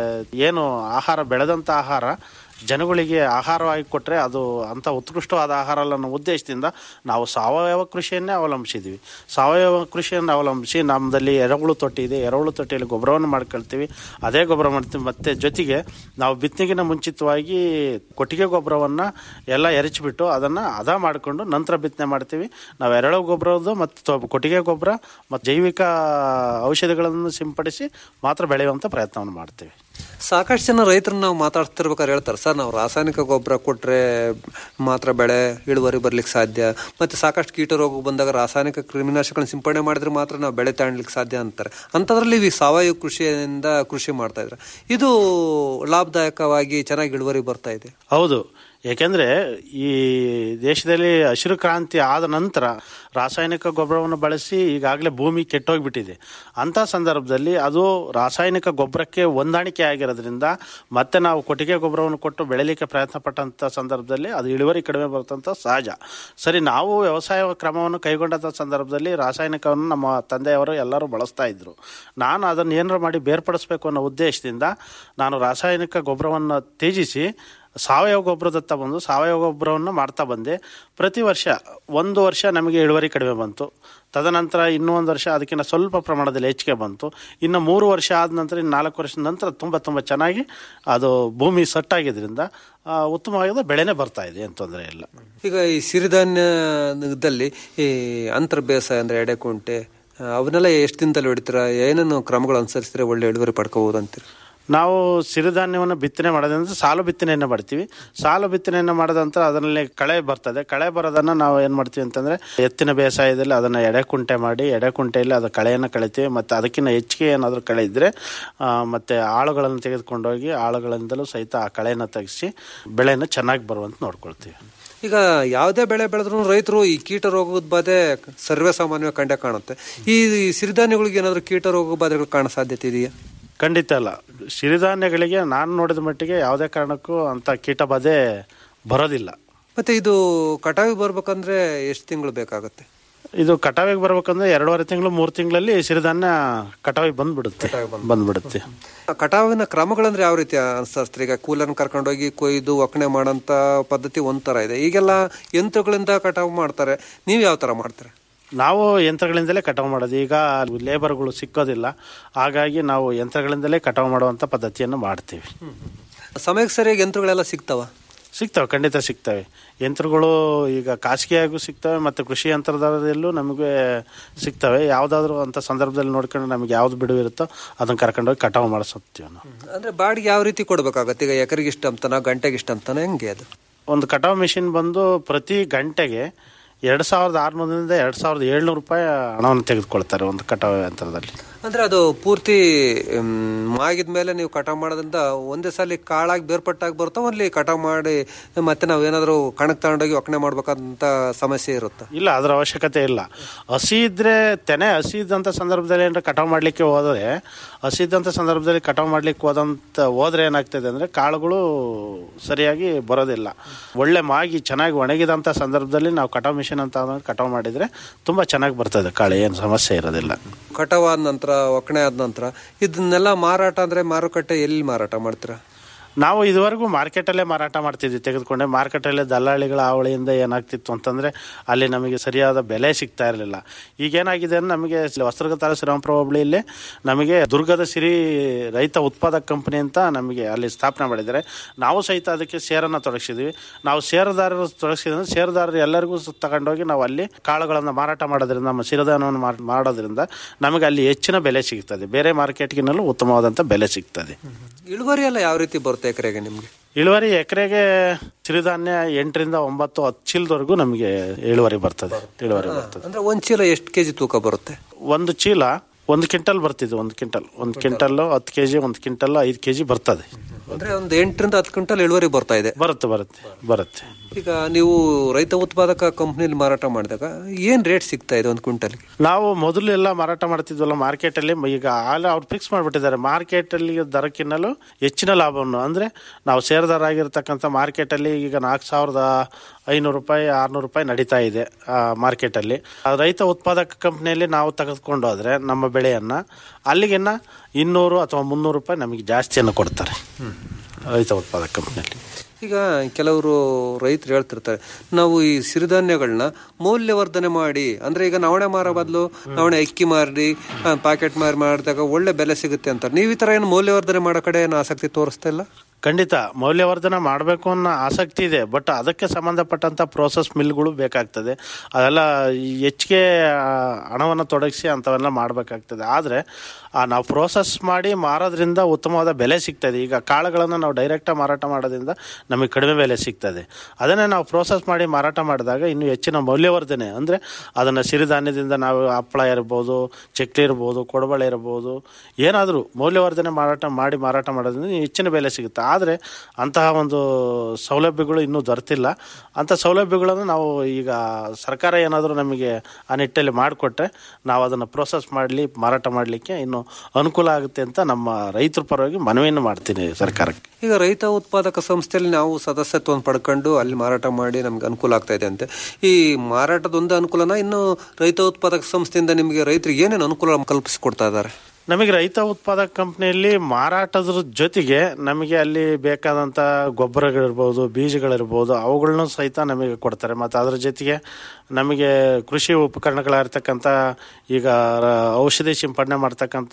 ಏನು ಆಹಾರ ಬೆಳೆದಂಥ ಆಹಾರ ಜನಗಳಿಗೆ ಆಹಾರವಾಗಿ ಕೊಟ್ಟರೆ ಅದು ಅಂಥ ಉತ್ಕೃಷ್ಟವಾದ ಆಹಾರ ಅಲ್ಲ ಅನ್ನೋ ಉದ್ದೇಶದಿಂದ ನಾವು ಸಾವಯವ ಕೃಷಿಯನ್ನೇ ಅವಲಂಬಿಸಿದ್ವಿ ಸಾವಯವ ಕೃಷಿಯನ್ನು ಅವಲಂಬಿಸಿ ನಮ್ಮದಲ್ಲಿ ಎರೆಹುಳು ತೊಟ್ಟಿ ಇದೆ ಎರೆಹುಳು ತೊಟ್ಟಿಯಲ್ಲಿ ಗೊಬ್ಬರವನ್ನು ಮಾಡ್ಕೊಳ್ತೀವಿ ಅದೇ ಗೊಬ್ಬರ ಮಾಡ್ತೀವಿ ಮತ್ತು ಜೊತೆಗೆ ನಾವು ಬಿತ್ತನೆಗಿನ ಮುಂಚಿತವಾಗಿ ಕೊಟ್ಟಿಗೆ ಗೊಬ್ಬರವನ್ನು ಎಲ್ಲ ಎರಚಿಬಿಟ್ಟು ಅದನ್ನು ಹದ ಮಾಡಿಕೊಂಡು ನಂತರ ಬಿತ್ತನೆ ಮಾಡ್ತೀವಿ ನಾವು ಎರೆಹುಳು ಗೊಬ್ಬರದ್ದು ಮತ್ತು ಕೊಟ್ಟಿಗೆ ಗೊಬ್ಬರ ಮತ್ತು ಜೈವಿಕ ಔಷಧಿಗಳನ್ನು ಸಿಂಪಡಿಸಿ ಮಾತ್ರ ಬೆಳೆಯುವಂಥ ಪ್ರಯತ್ನವನ್ನು ಮಾಡ್ತೀವಿ ಸಾಕಷ್ಟು ಜನ ರೈತರನ್ನ ನಾವು ಮಾತಾಡ್ತಿರ್ಬೇಕಾದ್ರೆ ಹೇಳ್ತಾರೆ ಸರ್ ನಾವು ರಾಸಾಯನಿಕ ಗೊಬ್ಬರ ಕೊಟ್ರೆ ಮಾತ್ರ ಬೆಳೆ ಇಳುವರಿ ಬರ್ಲಿಕ್ಕೆ ಸಾಧ್ಯ ಮತ್ತೆ ಸಾಕಷ್ಟು ಕೀಟ ರೋಗ ಬಂದಾಗ ರಾಸಾಯನಿಕ ಕ್ರಿಮಿನಾಶಕಗಳನ್ನ ಸಿಂಪಡಣೆ ಮಾಡಿದ್ರೆ ಮಾತ್ರ ನಾವು ಬೆಳೆ ತಾಣ್ಲಿಕ್ಕೆ ಸಾಧ್ಯ ಅಂತಾರೆ ಅಂಥದ್ರಲ್ಲಿ ಈ ಸಾವಯವ ಕೃಷಿಯಿಂದ ಕೃಷಿ ಮಾಡ್ತಾ ಇದ್ರೆ ಇದು ಲಾಭದಾಯಕವಾಗಿ ಚೆನ್ನಾಗಿ ಇಳುವರಿ ಬರ್ತಾ ಇದೆ ಹೌದು ಏಕೆಂದರೆ ಈ ದೇಶದಲ್ಲಿ ಹಸಿರು ಕ್ರಾಂತಿ ಆದ ನಂತರ ರಾಸಾಯನಿಕ ಗೊಬ್ಬರವನ್ನು ಬಳಸಿ ಈಗಾಗಲೇ ಭೂಮಿ ಕೆಟ್ಟೋಗ್ಬಿಟ್ಟಿದೆ ಅಂಥ ಸಂದರ್ಭದಲ್ಲಿ ಅದು ರಾಸಾಯನಿಕ ಗೊಬ್ಬರಕ್ಕೆ ಹೊಂದಾಣಿಕೆ ಆಗಿರೋದ್ರಿಂದ ಮತ್ತೆ ನಾವು ಕೊಟ್ಟಿಗೆ ಗೊಬ್ಬರವನ್ನು ಕೊಟ್ಟು ಬೆಳೆಯಲಿಕ್ಕೆ ಪ್ರಯತ್ನ ಪಟ್ಟಂಥ ಸಂದರ್ಭದಲ್ಲಿ ಅದು ಇಳುವರಿ ಕಡಿಮೆ ಬರ್ತಂಥ ಸಹಜ ಸರಿ ನಾವು ವ್ಯವಸಾಯ ಕ್ರಮವನ್ನು ಕೈಗೊಂಡಂಥ ಸಂದರ್ಭದಲ್ಲಿ ರಾಸಾಯನಿಕವನ್ನು ನಮ್ಮ ತಂದೆಯವರು ಎಲ್ಲರೂ ಬಳಸ್ತಾ ಇದ್ರು ನಾನು ಅದನ್ನು ಏನಾರು ಮಾಡಿ ಬೇರ್ಪಡಿಸ್ಬೇಕು ಅನ್ನೋ ಉದ್ದೇಶದಿಂದ ನಾನು ರಾಸಾಯನಿಕ ಗೊಬ್ಬರವನ್ನು ತ್ಯಜಿಸಿ ಸಾವಯವ ಗೊಬ್ಬರದತ್ತ ಬಂದು ಸಾವಯವ ಗೊಬ್ಬರವನ್ನು ಮಾಡ್ತಾ ಬಂದೆ ಪ್ರತಿ ವರ್ಷ ಒಂದು ವರ್ಷ ನಮಗೆ ಇಳುವರಿ ಕಡಿಮೆ ಬಂತು ತದನಂತರ ಇನ್ನೂ ಒಂದು ವರ್ಷ ಅದಕ್ಕಿಂತ ಸ್ವಲ್ಪ ಪ್ರಮಾಣದಲ್ಲಿ ಹೆಚ್ಚಿಗೆ ಬಂತು ಇನ್ನು ಮೂರು ವರ್ಷ ಆದ ನಂತರ ಇನ್ನು ನಾಲ್ಕು ವರ್ಷದ ನಂತರ ತುಂಬ ತುಂಬ ಚೆನ್ನಾಗಿ ಅದು ಭೂಮಿ ಸಟ್ಟಾಗಿದ್ದರಿಂದ ಆ, ಉತ್ತಮವಾದ ಬೆಳೆನೇ ಬರ್ತಾ ಇದೆ ಏನು ತೊಂದರೆ ಇಲ್ಲ ಈಗ ಈ ಸಿರಿಧಾನ್ಯದಲ್ಲಿ ಈ ಅಂತರ ಬೇಸಾಯ ಅಂದ್ರೆ ಎಡೆಕುಂಟೆ ಆ, ಅವನ್ನೆಲ್ಲ ಎಷ್ಟು ದಿನದಲ್ಲಿ ಹೊಡಿತೀರಾ ಏನೇನು ಕ್ರಮಗಳು ಅನುಸರಿಸಿದ್ರೆ ಒಳ್ಳೆ ಇಳುವರಿ ಪಡ್ಕೋಬಹುದು ಅಂತೀರಿ ನಾವು ಸಿರಿಧಾನ್ಯವನ್ನು ಬಿತ್ತನೆ ಮಾಡೋದಂದ್ರೆ ಸಾಲು ಬಿತ್ತನೆಯನ್ನು ಮಾಡ್ತೀವಿ ಸಾಲು ಬಿತ್ತನೆಯನ್ನು ಮಾಡಿದ ನಂತರ ಅದರಲ್ಲಿ ಕಳೆ ಬರ್ತದೆ ಕಳೆ ಬರೋದನ್ನು ನಾವು ಏನು ಮಾಡ್ತೀವಿ ಅಂತಂದರೆ ಎತ್ತಿನ ಬೇಸಾಯದಲ್ಲಿ ಅದನ್ನು ಎಡೆಕುಂಟೆ ಮಾಡಿ ಎಡೆಕುಂಟೆಯಲ್ಲಿ ಅದು ಕಳೆಯನ್ನು ಕಳಿತೀವಿ ಮತ್ತು ಅದಕ್ಕಿಂತ ಹೆಚ್ಚಿಗೆ ಏನಾದರೂ ಕಳೆ ಇದ್ದರೆ ಮತ್ತು ಆಳುಗಳನ್ನು ತೆಗೆದುಕೊಂಡೋಗಿ ಆಳುಗಳಿಂದಲೂ ಸಹಿತ ಆ ಕಳೆಯನ್ನು ತೆಗೆಸಿ ಬೆಳೆಯನ್ನು ಚೆನ್ನಾಗಿ ಬರುವಂತ ನೋಡ್ಕೊಳ್ತೀವಿ ಈಗ ಯಾವುದೇ ಬೆಳೆ ಬೆಳೆದ್ರು ರೈತರು ಈ ಕೀಟ ರೋಗದ ಬಾಧೆ ಸರ್ವೇ ಸಾಮಾನ್ಯವಾಗಿ ಕಂಡೇ ಕಾಣುತ್ತೆ ಈ ಸಿರಿಧಾನ್ಯಗಳಿಗೆ ಏನಾದರೂ ಕೀಟ ರೋಗ ಬಾಧೆಗಳು ಕಾಣೋ ಸಾಧ್ಯತೆ ಇದೆಯಾ ಖಂಡಿತ ಅಲ್ಲ ಸಿರಿಧಾನ್ಯಗಳಿಗೆ ನಾನು ನೋಡಿದ ಮಟ್ಟಿಗೆ ಯಾವುದೇ ಕಾರಣಕ್ಕೂ ಅಂಥ ಕೀಟಬಾಧೆ ಬರೋದಿಲ್ಲ ಮತ್ತೆ ಇದು ಕಟಾವಿ ಬರ್ಬೇಕಂದ್ರೆ ಎಷ್ಟು ತಿಂಗಳು ಬೇಕಾಗುತ್ತೆ ಇದು ಕಟಾವಿಗೆ ಬರ್ಬೇಕಂದ್ರೆ ಎರಡೂವರೆ ತಿಂಗಳು ಮೂರು ತಿಂಗಳಲ್ಲಿ ಸಿರಿಧಾನ್ಯ ಕಟಾವಿಗೆ ಬಂದ್ಬಿಡುತ್ತೆ ಬಂದ್ಬಿಡುತ್ತೆ ಕಟಾವಿನ ಕ್ರಮಗಳಂದ್ರೆ ಯಾವ ರೀತಿ ಅನುಸರಿಸ್ತಾರೆ ಈಗ ಕೂಲರ್ನ ಕರ್ಕೊಂಡೋಗಿ ಕೊಯ್ದು ಒಕ್ಕಣೆ ಮಾಡೋಂಥ ಪದ್ಧತಿ ಒಂಥರ ಇದೆ ಈಗೆಲ್ಲ ಯಂತ್ರಗಳಿಂದ ಕಟಾವು ಮಾಡ್ತಾರೆ ನೀವು ಯಾವ ಥರ ಮಾಡ್ತಾರೆ ನಾವು ಯಂತ್ರಗಳಿಂದಲೇ ಕಟಾವು ಮಾಡೋದು ಈಗ ಲೇಬರ್ಗಳು ಸಿಕ್ಕೋದಿಲ್ಲ ಹಾಗಾಗಿ ನಾವು ಯಂತ್ರಗಳಿಂದಲೇ ಕಟಾವು ಮಾಡುವಂಥ ಪದ್ಧತಿಯನ್ನು ಮಾಡ್ತೀವಿ ಸಮಯಕ್ಕೆ ಸರಿಯಾಗಿ ಯಂತ್ರಗಳೆಲ್ಲ ಸಿಗ್ತಾವ ಸಿಗ್ತವೆ ಖಂಡಿತ ಸಿಗ್ತವೆ ಯಂತ್ರಗಳು ಈಗ ಖಾಸಗಿಯಾಗೂ ಸಿಗ್ತವೆ ಮತ್ತು ಕೃಷಿ ಯಂತ್ರದಲ್ಲೂ ನಮಗೆ ಸಿಗ್ತವೆ ಯಾವುದಾದ್ರೂ ಅಂಥ ಸಂದರ್ಭದಲ್ಲಿ ನೋಡ್ಕೊಂಡು ನಮಗೆ ಯಾವ್ದು ಬಿಡುವಿರುತ್ತೋ ಅದನ್ನು ಕರ್ಕೊಂಡೋಗಿ ಕಟಾವು ಮಾಡಿಸುತ್ತೀವಿ ನಾವು ಅಂದ್ರೆ ಬಾಡಿಗೆ ಯಾವ ರೀತಿ ಕೊಡ್ಬೇಕಾಗತ್ತೆ ಈಗ ಎಕರೆಗೆ ಇಷ್ಟ ಅಂತಾನ ಗಂಟೆಗೆ ಇಷ್ಟ ಅಂತಾನ ಹೆಂಗೆ ಅದು ಒಂದು ಕಟಾವು ಮಿಷಿನ್ ಬಂದು ಪ್ರತಿ ಗಂಟೆಗೆ ಎರಡು ಸಾವಿರದ ಆರುನೂರರಿಂದ ಎರಡು ಸಾವಿರದ ಏಳ್ನೂರು ರೂಪಾಯಿ ಹಣವನ್ನು ತೆಗೆದುಕೊಳ್ತಾರೆ ಒಂದು ಕಟಾವು ಯಂತ್ರದಲ್ಲಿ ಅಂದ್ರೆ ಅದು ಪೂರ್ತಿ ಮಾಗಿದ ಮೇಲೆ ನೀವು ಕಟಾವ್ ಮಾಡೋದ್ರಿಂದ ಒಂದೇ ಸಲ ಕಾಳಾಗಿ ಬೇರ್ಪಟ್ಟಾಗಿ ಬರ್ತಾವ ಅಲ್ಲಿ ಕಟಾವ್ ಮಾಡಿ ಮತ್ತೆ ನಾವು ಏನಾದ್ರು ಕಣಕ್ ತಗೊಂಡೋಗಿ ಒಕ್ಕಣೆ ಮಾಡ್ಬೇಕಂತ ಸಮಸ್ಯೆ ಇರುತ್ತೆ ಇಲ್ಲ ಅದರ ಅವಶ್ಯಕತೆ ಇಲ್ಲ ಹಸಿ ಇದ್ರೆ ತೆನೆ ಹಸಿ ಇದ್ದಂಥ ಸಂದರ್ಭದಲ್ಲಿ ಏನಾರ ಕಟಾವು ಮಾಡಲಿಕ್ಕೆ ಹೋದರೆ ಹಸಿ ಇದ್ದಂಥ ಸಂದರ್ಭದಲ್ಲಿ ಕಟಾವು ಮಾಡ್ಲಿಕ್ಕೆ ಹೋದಂಥ ಹೋದ್ರೆ ಏನಾಗ್ತದೆ ಅಂದರೆ ಕಾಳುಗಳು ಸರಿಯಾಗಿ ಬರೋದಿಲ್ಲ ಒಳ್ಳೆ ಮಾಗಿ ಚೆನ್ನಾಗಿ ಒಣಗಿದಂಥ ಸಂದರ್ಭದಲ್ಲಿ ನಾವು ಕಟಾವು ಮಿಷಿನ್ ಅಂತ ಅದನ್ನ ಕಟಾವು ಮಾಡಿದರೆ ತುಂಬ ಚೆನ್ನಾಗಿ ಬರ್ತದೆ ಕಾಳು ಏನು ಸಮಸ್ಯೆ ಇರೋದಿಲ್ಲ ಕಟಾವ್ ಆದ ನಂತರ ಒಕ್ಕಣೆ ಆದ ನಂತರ ಇದನ್ನೆಲ್ಲ ಮಾರಾಟ ಅಂದ್ರೆ ಮಾರುಕಟ್ಟೆ ಎಲ್ಲಿ ಮಾರಾಟ ಮಾಡ್ತೀರಾ ನಾವು ಇದುವರೆಗೂ ಮಾರ್ಕೆಟಲ್ಲೇ ಮಾರಾಟ ಮಾಡ್ತಿದ್ವಿ ತೆಗೆದುಕೊಂಡೆ ಮಾರ್ಕೆಟಲ್ಲೇ ದಲ್ಲಾಳಿಗಳ ಅವಳಿಯಿಂದ ಏನಾಗ್ತಿತ್ತು ಅಂತಂದ್ರೆ ಅಲ್ಲಿ ನಮಗೆ ಸರಿಯಾದ ಬೆಲೆ ಸಿಗ್ತಾ ಇರಲಿಲ್ಲ ಈಗೇನಾಗಿದೆ ಅಂದ್ರೆ ನಮಗೆ ವಸ್ತ್ರಗ ತಾಲೂಕು ಶ್ರೀರಾಮಪುರ ಹೋಬಳಿಯಲ್ಲಿ ನಮಗೆ ದುರ್ಗದ ಸಿರಿ ರೈತ ಉತ್ಪಾದಕ ಕಂಪನಿ ಅಂತ ನಮಗೆ ಅಲ್ಲಿ ಸ್ಥಾಪನೆ ಮಾಡಿದ್ದಾರೆ ನಾವು ಸಹಿತ ಅದಕ್ಕೆ ಶೇರನ್ನು ತೊಡಗಿಸಿದ್ವಿ ನಾವು ಷೇರುದಾರರು ತೊಡಗಿಸಿದ್ರೆ ಷೇರುದಾರರು ಎಲ್ಲರಿಗೂ ಸ- ತಗೊಂಡೋಗಿ ನಾವು ಅಲ್ಲಿ ಕಾಳುಗಳನ್ನು ಮಾರಾಟ ಮಾಡೋದ್ರಿಂದ ನಮ್ಮ ಸಿರಿಧಾನ್ಯವನ್ನು ಮಾರ್- ಮಾಡೋದ್ರಿಂದ ನಮಗೆ ಅಲ್ಲಿ ಹೆಚ್ಚಿನ ಬೆಲೆ ಸಿಗ್ತದೆ ಬೇರೆ ಮಾರ್ಕೆಟ್ಗಿನಲ್ಲೂ ಉತ್ತಮವಾದಂಥ ಬೆಲೆ ಸಿಗ್ತದೆ ಇಳುವರಿ ಎಲ್ಲ ಯಾವ ರೀತಿ ಬರುತ್ತೆ ಎಕರೆಗೆ ನಿಮ್ಗೆ ಇಳುವರಿ ಎಕರೆಗೆ ಸಿರಿಧಾನ್ಯ ಎಂಟರಿಂದ ಒಂಬತ್ತು ಹತ್ತು ಚೀಲದವರೆಗೂ ನಮಗೆ ಇಳುವರಿ ಬರ್ತದೆ ಇಳುವರಿ ಬರ್ತದೆ ಅಂದ್ರೆ ಒಂದ್ ಚೀಲ ಎಷ್ಟು ಕೆಜಿ ತೂಕ ಬರುತ್ತೆ ಒಂದು ಚೀಲ ಒಂದು ಕ್ವಿಂಟಲ್ ಬರ್ತಿದೆ ಒಂದು ಕ್ವಿಂಟಲ್ ಒಂದು ಕ್ವಿಂಟಲ್ ಹತ್ತು ಕೆಜಿ ಒಂದು ಕ್ವಿಂಟಲ್ ಐದು ಕೆಜಿ ಬರ್ತದೆ ಅಂದ್ರೆ ಒಂದು ಎಂಟರಿಂದ ಹತ್ತು ಕ್ವಿಂಟಲ್ ಇಳುವರಿ ಬರ್ತಾ ಇದೆ ಬರುತ್ತೆ ಬರುತ್ತೆ ಬರುತ್ತೆ ಈಗ ನೀವು ರೈತ ಉತ್ಪಾದಕ ಕಂಪ್ನಿಲಿ ಮಾರಾಟ ಮಾಡಿದಾಗ ಏನ್ ರೇಟ್ ಸಿಗ್ತಾ ಇದೆ ಒಂದು ಕ್ವಿಂಟಲ್ಗೆ ನಾವು ಮೊದಲು ಎಲ್ಲ ಮಾರಾಟ ಮಾಡ್ತಿದ್ವಲ್ಲ ಮಾರ್ಕೆಟಲ್ಲಿ ಈಗ ಆಲ ಅವ್ರು ಫಿಕ್ಸ್ ಮಾಡಿಬಿಟ್ಟಿದ್ದಾರೆ ಮಾರ್ಕೆಟಲ್ಲಿ ದರಕ್ಕಿನ್ನಲು ಹೆಚ್ಚಿನ ಲಾಭವನ್ನು ಅಂದರೆ ನಾವು ಷೇರುದಾರ ಆಗಿರ್ತಕ್ಕಂಥ ಮಾರ್ಕೆಟಲ್ಲಿ ಈಗ ನಾಲ್ಕು ಸಾವಿರದ ಐನೂರು ರೂಪಾಯಿ ಆರುನೂರು ರೂಪಾಯಿ ನಡೀತಾ ಇದೆ ಆ, ಮಾರ್ಕೆಟಲ್ಲಿ ಆ ರೈತ ಉತ್ಪಾದಕ ಕಂಪ್ನಿಯಲ್ಲಿ ನಾವು ತೆಗೆದುಕೊಂಡು ಹೋದ್ರೆ ನಮ್ಮ ಬೆಳೆಯನ್ನು ಅಲ್ಲಿಗೆನ್ನ ಇನ್ನೂರು ಅಥವಾ ಮುನ್ನೂರು ರೂಪಾಯಿ ನಮಗೆ ಜಾಸ್ತಿಯನ್ನು ಕೊಡ್ತಾರೆ ರೈತ ಉತ್ಪಾದಕ ಕಂಪ್ನಿಯಲ್ಲಿ ಈಗ ಕೆಲವರು ರೈತರು ಹೇಳ್ತಿರ್ತಾರೆ ನಾವು ಈ ಸಿರಿಧಾನ್ಯಗಳನ್ನ ಮೌಲ್ಯವರ್ಧನೆ ಮಾಡಿ ಅಂದ್ರೆ ಈಗ ನವಣೆ ಮಾರೋ ಬದಲು ನವಣೆ ಅಕ್ಕಿ ಮಾರಿ ಪ್ಯಾಕೆಟ್ ಮಾರಿ ಮಾಡಿದಾಗ ಒಳ್ಳೆ ಬೆಲೆ ಸಿಗುತ್ತೆ ಅಂತಾರೆ ನೀವು ಈ ತರ ಏನು ಮೌಲ್ಯವರ್ಧನೆ ಮಾಡೋ ಕಡೆ ಏನು ಆಸಕ್ತಿ ತೋರಿಸ್ತಾ ಇಲ್ಲ ಖಂಡಿತ ಮೌಲ್ಯವರ್ಧನೆ ಮಾಡಬೇಕು ಅನ್ನೋ ಆಸಕ್ತಿ ಇದೆ ಬಟ್ ಅದಕ್ಕೆ ಸಂಬಂಧಪಟ್ಟಂತ ಪ್ರೋಸೆಸ್ ಮಿಲ್ಗಳು ಬೇಕಾಗ್ತದೆ ಅದೆಲ್ಲ ಈ ಹೆಚ್ಚಿಗೆ ಆ, ಹಣವನ್ನು ತೊಡಗಿಸಿ ಅಂಥವೆಲ್ಲ ಮಾಡಬೇಕಾಗ್ತದೆ ಆದರೆ ನಾವು ಪ್ರೋಸೆಸ್ ಮಾಡಿ ಮಾರೋದ್ರಿಂದ ಉತ್ತಮವಾದ ಬೆಲೆ ಸಿಗ್ತದೆ ಈಗ ಕಾಳುಗಳನ್ನು ನಾವು ಡೈರೆಕ್ಟಾಗಿ ಮಾರಾಟ ಮಾಡೋದ್ರಿಂದ ನಮಗೆ ಕಡಿಮೆ ಬೆಲೆ ಸಿಗ್ತದೆ ಅದನ್ನೇ ನಾವು ಪ್ರೋಸೆಸ್ ಮಾಡಿ ಮಾರಾಟ ಮಾಡಿದಾಗ ಇನ್ನು ಹೆಚ್ಚಿನ ಮೌಲ್ಯವರ್ಧನೆ ಅಂದರೆ ಅದನ್ನು ಸಿರಿಧಾನ್ಯದಿಂದ ನಾವು ಹಪ್ಪಳ ಇರ್ಬೋದು ಚಕ್ಲಿ ಇರ್ಬೋದು ಕೊಡಬಳೆ ಇರ್ಬೋದು ಏನಾದರೂ ಮೌಲ್ಯವರ್ಧನೆ ಮಾರಾಟ ಮಾಡಿ ಮಾರಾಟ ಮಾಡೋದ್ರಿಂದ ಹೆಚ್ಚಿನ ಬೆಲೆ ಸಿಗುತ್ತೆ ಆದರೆ ಅಂತಹ ಒಂದು ಸೌಲಭ್ಯಗಳು ಇನ್ನೂ ದೊರೆತಿಲ್ಲ ಅಂಥ ಸೌಲಭ್ಯಗಳನ್ನು ನಾವು ಈಗ ಸರ್ಕಾರ ಏನಾದರೂ ನಮಗೆ ಆ ನಿಟ್ಟಲ್ಲಿ ಮಾಡಿಕೊಟ್ರೆ ನಾವು ಅದನ್ನು ಪ್ರೋಸೆಸ್ ಮಾಡಲಿ ಮಾರಾಟ ಮಾಡಲಿಕ್ಕೆ ಇನ್ನು ಅನುಕೂಲ ಆಗುತ್ತೆ ಅಂತ ನಮ್ಮ ರೈತರ ಪರವಾಗಿ ಮನವಿಯನ್ನು ಮಾಡ್ತೀನಿ ಸರ್ಕಾರಕ್ಕೆ ಈಗ ರೈತ ಉತ್ಪಾದಕ ಸಂಸ್ಥೆಯಲ್ಲಿ ನಾವು ಸದಸ್ಯತ್ವವನ್ನು ಪಡ್ಕೊಂಡು ಅಲ್ಲಿ ಮಾರಾಟ ಮಾಡಿ ನಮ್ಗೆ ಅನುಕೂಲ ಆಗ್ತಾ ಇದೆ ಅಂತೆ ಈ ಮಾರಾಟದ ಒಂದು ಅನುಕೂಲನ ಇನ್ನು ರೈತ ಉತ್ಪಾದಕ ಸಂಸ್ಥೆಯಿಂದ ನಿಮಗೆ ರೈತರಿಗೆ ಏನೇನು ಅನುಕೂಲ ಕಲ್ಪಿಸಿಕೊಡ್ತಾ ಇದ್ದಾರೆ ನಮಗೆ ರೈತ ಉತ್ಪಾದಕ ಕಂಪ್ನಿಯಲ್ಲಿ ಮಾರಾಟದ ಜೊತೆಗೆ ನಮಗೆ ಅಲ್ಲಿ ಬೇಕಾದಂಥ ಗೊಬ್ಬರಗಳಿರ್ಬೋದು ಬೀಜಗಳಿರ್ಬೋದು ಅವುಗಳನ್ನು ಸಹಿತ ನಮಗೆ ಕೊಡ್ತಾರೆ ಮತ್ತು ಅದರ ಜೊತೆಗೆ ನಮಗೆ ಕೃಷಿ ಉಪಕರಣಗಳಾಗಿರ್ತಕ್ಕಂಥ ಈಗ ರ- ಔಷಧಿ ಸಿಂಪಡಣೆ ಮಾಡ್ತಕ್ಕಂಥ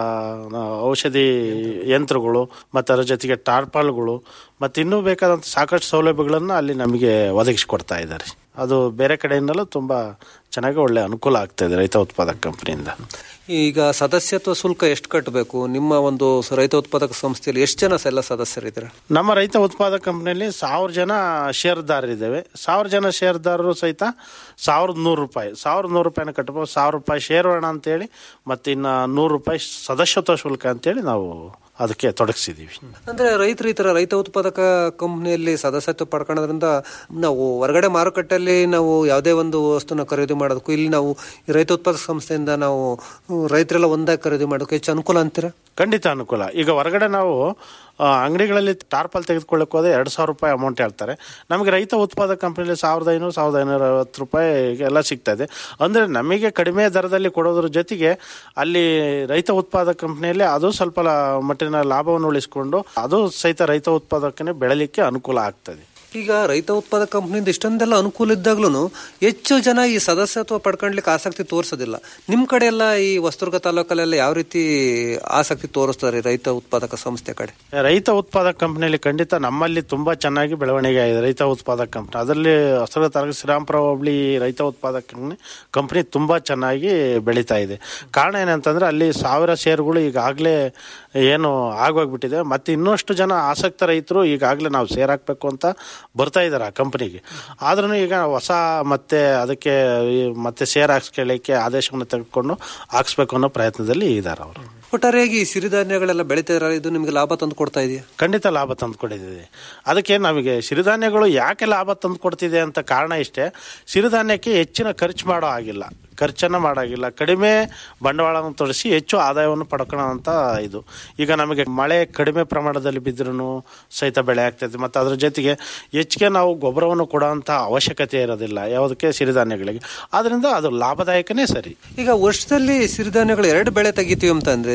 ಆ, ಔಷಧಿ ಯಂತ್ರಗಳು ಮತ್ತು ಅದರ ಜೊತೆಗೆ ಟಾರ್ಪಾಲ್ಗಳು ಮತ್ತು ಇನ್ನೂ ಬೇಕಾದಂಥ ಸಾಕಷ್ಟು ಸೌಲಭ್ಯಗಳನ್ನು ಅಲ್ಲಿ ನಮಗೆ ಒದಗಿಸಿಕೊಡ್ತಾ ಇದ್ದಾರೆ ಅದು ಬೇರೆ ಕಡೆಯಿಂದಲೂ ತುಂಬ ಚೆನ್ನಾಗಿ ಒಳ್ಳೆ ಅನುಕೂಲ ಆಗ್ತಾ ಇದೆ ರೈತ ಉತ್ಪಾದಕ ಕಂಪನಿಯಿಂದ ಈಗ ಸದಸ್ಯತ್ವ ಶುಲ್ಕ ಎಷ್ಟು ಕಟ್ಟಬೇಕು ನಿಮ್ಮ ಒಂದು ಸ- ರೈತ ಉತ್ಪಾದಕ ಸಂಸ್ಥೆಯಲ್ಲಿ ಎಷ್ಟು ಜನ ಎಲ್ಲ ಸದಸ್ಯರಿದ್ದಾರೆ ನಮ್ಮ ರೈತ ಉತ್ಪಾದಕ ಕಂಪ್ನಿಯಲ್ಲಿ ಸಾವಿರ ಜನ ಷೇರುದಾರರಿದ್ದೇವೆ ಸಾವಿರ ಜನ ಷೇರುದಾರರು ಸಹಿತ ಸಾವಿರದ ನೂರು ರೂಪಾಯಿ ಸಾವಿರದ ನೂರು ರೂಪಾಯಿನ ಕಟ್ಟಬೇಕು ಸಾವಿರ ರೂಪಾಯಿ ಷೇರುಹಣ ಅಂತೇಳಿ ಮತ್ತು ಇನ್ನು ನೂರು ರೂಪಾಯಿ ಸದಸ್ಯತ್ವ ಶುಲ್ಕ ಅಂತೇಳಿ ನಾವು ಅದಕ್ಕೆ ತೊಡಗಿಸಿದ್ದೀವಿ ಅಂದ್ರೆ ರೈತರು ಈ ತರ ರೈತ ಉತ್ಪಾದಕ ಕಂಪನಿಯಲ್ಲಿ ಸದಸ್ಯತ್ವ ಪಡ್ಕೊಳ್ಳೋದ್ರಿಂದ ನಾವು ಹೊರಗಡೆ ಮಾರುಕಟ್ಟೆಯಲ್ಲಿ ನಾವು ಯಾವುದೇ ಒಂದು ವಸ್ತುನ ಖರೀದಿ ಮಾಡೋದಕ್ಕೂ ಇಲ್ಲಿ ನಾವು ಈ ರೈತ ಉತ್ಪಾದಕ ಸಂಸ್ಥೆಯಿಂದ ನಾವು ಹ್ಮ್, ರೈತರೆಲ್ಲ ಒಂದಾಗಿ ಖರೀದಿ ಮಾಡೋಕೆ ಹೆಚ್ಚು ಅನುಕೂಲ ಅಂತೀರಾ ಖಂಡಿತ ಅನುಕೂಲ ಈಗ ಹೊರಗಡೆ ನಾವು ಆ, ಅಂಗಡಿಗಳಲ್ಲಿ ಟಾರ್ಪಲ್ ತೆಗೆದುಕೊಳ್ಳಕ್ಕೆ ಹೋದ್ರೆ ಎರಡು ಸಾವಿರ ರೂಪಾಯಿ ಅಮೌಂಟ್ ಹೇಳ್ತಾರೆ ನಮಗೆ ರೈತ ಉತ್ಪಾದಕ ಕಂಪನಿಯಲ್ಲಿ ಸಾವಿರದ ಐನೂರು ಸಾವಿರದ ಐನೂರ ಐವತ್ತು ರೂಪಾಯಿ ಎಲ್ಲ ಸಿಗ್ತಾ ಇದೆ ಅಂದರೆ ನಮಗೆ ಕಡಿಮೆ ದರದಲ್ಲಿ ಕೊಡೋದ್ರ ಜೊತೆಗೆ ಅಲ್ಲಿ ರೈತ ಉತ್ಪಾದಕ ಕಂಪನಿಯಲ್ಲಿ ಅದು ಸ್ವಲ್ಪ ಲ- ಮಟ್ಟಿನ ಲಾಭವನ್ನು ಉಳಿಸಿಕೊಂಡು ಅದು ಸಹಿತ ರೈತ ಉತ್ಪಾದಕನೇ ಬೆಳಲಿಕ್ಕೆ ಅನುಕೂಲ ಆಗ್ತದೆ ಈಗ ರೈತ ಉತ್ಪಾದಕ ಕಂಪನಿಯಿಂದ ಇಷ್ಟೊಂದೆಲ್ಲ ಅನುಕೂಲ ಇದ್ದಾಗ್ಲೂ ಹೆಚ್ಚು ಜನ ಈ ಸದಸ್ಯತ್ವ ಪಡ್ಕೊಳ್ಲಿಕ್ಕೆ ಆಸಕ್ತಿ ತೋರಿಸೋದಿಲ್ಲ ನಿಮ್ಮ ಕಡೆ ಎಲ್ಲ ಈ ವಸ್ತುರ್ಗ ತಾಲೂಕಲ್ಲೆಲ್ಲ ಯಾವ ರೀತಿ ಆಸಕ್ತಿ ತೋರಿಸ್ತಾರೆ ರೈತ ಉತ್ಪಾದಕ ಸಂಸ್ಥೆ ಕಡೆ ರೈತ ಉತ್ಪಾದಕ ಕಂಪನಿಯಲ್ಲಿ ಖಂಡಿತ ನಮ್ಮಲ್ಲಿ ತುಂಬಾ ಚೆನ್ನಾಗಿ ಬೆಳವಣಿಗೆ ಆಗಿದೆ ರೈತ ಉತ್ಪಾದಕ ಕಂಪನಿ ಅದರಲ್ಲಿ ಹೊಸದ ತಾಲೂಕು ಶ್ರೀರಾಮಪುರ ಹೋಬಳಿ ರೈತ ಉತ್ಪಾದಕ ಕಂಪನಿ ಕಂಪನಿ ತುಂಬಾ ಚೆನ್ನಾಗಿ ಬೆಳೀತಾ ಇದೆ ಕಾರಣ ಏನಂತಂದ್ರೆ ಅಲ್ಲಿ ಸಾವಿರ ಷೇರುಗಳು ಈಗಾಗಲೇ ಏನು ಆಗೋಗ್ಬಿಟ್ಟಿದೆ ಮತ್ತೆ ಇನ್ನಷ್ಟು ಜನ ಆಸಕ್ತ ರೈತರು ಈಗಾಗಲೇ ನಾವು ಶೇರ್ ಹಾಕ್ಬೇಕು ಅಂತ ಬರ್ತಾ ಇದ್ದಾರೆ ಆ ಕಂಪನಿಗೆ ಆದ್ರೂ ಈಗ ಹೊಸ ಮತ್ತೆ ಅದಕ್ಕೆ ಈ ಮತ್ತೆ ಶೇರ್ ಹಾಕ್ಸ್ಕೊಳ್ಳಿಕ್ಕೆ ಆದೇಶವನ್ನು ತೆಗೆದುಕೊಂಡು ಹಾಕ್ಸ್ಬೇಕು ಅನ್ನೋ ಪ್ರಯತ್ನದಲ್ಲಿ ಇದ್ದಾರೆ ಅವರು ಒಟ್ಟಾರೆಯಾಗಿ ಈ ಸಿರಿಧಾನ್ಯಗಳೆಲ್ಲ ಬೆಳೀತಾ ಇದು ನಿಮಗೆ ಲಾಭ ತಂದು ಕೊಡ್ತಾ ಇದೆಯಾ ಖಂಡಿತ ಲಾಭ ತಂದುಕೊಟ್ಟಿದೆ ಅದಕ್ಕೆ ನಮಗೆ ಸಿರಿಧಾನ್ಯಗಳು ಯಾಕೆ ಲಾಭ ತಂದು ಕೊಡ್ತಿದೆ ಅಂತ ಕಾರಣ ಇಷ್ಟೇ ಸಿರಿಧಾನ್ಯಕ್ಕೆ ಹೆಚ್ಚಿನ ಖರ್ಚು ಮಾಡೋ ಆಗಿಲ್ಲ ಖರ್ಚನ್ನು ಮಾಡೋಗಿಲ್ಲ ಕಡಿಮೆ ಬಂಡವಾಳವನ್ನು ತೊಡಸಿ ಹೆಚ್ಚು ಆದಾಯವನ್ನು ಪಡ್ಕೊಳ್ಳೋಂಥ ಇದು ಈಗ ನಮಗೆ ಮಳೆ ಕಡಿಮೆ ಪ್ರಮಾಣದಲ್ಲಿ ಬಿದ್ದರೂ ಸಹಿತ ಬೆಳೆ ಆಗ್ತೈತೆ ಮತ್ತು ಅದ್ರ ಜೊತೆಗೆ ಹೆಚ್ಚಿಗೆ ನಾವು ಗೊಬ್ಬರವನ್ನು ಕೊಡೋಂಥ ಅವಶ್ಯಕತೆ ಇರೋದಿಲ್ಲ ಯಾವುದಕ್ಕೆ ಸಿರಿಧಾನ್ಯಗಳಿಗೆ ಆದ್ದರಿಂದ ಅದು ಲಾಭದಾಯಕನೇ ಸರಿ ಈಗ ವರ್ಷದಲ್ಲಿ ಸಿರಿಧಾನ್ಯಗಳು ಎರಡು ಬೆಳೆ ತೆಗಿತೀವಿ ಅಂತ ಅಂದ್ರೆ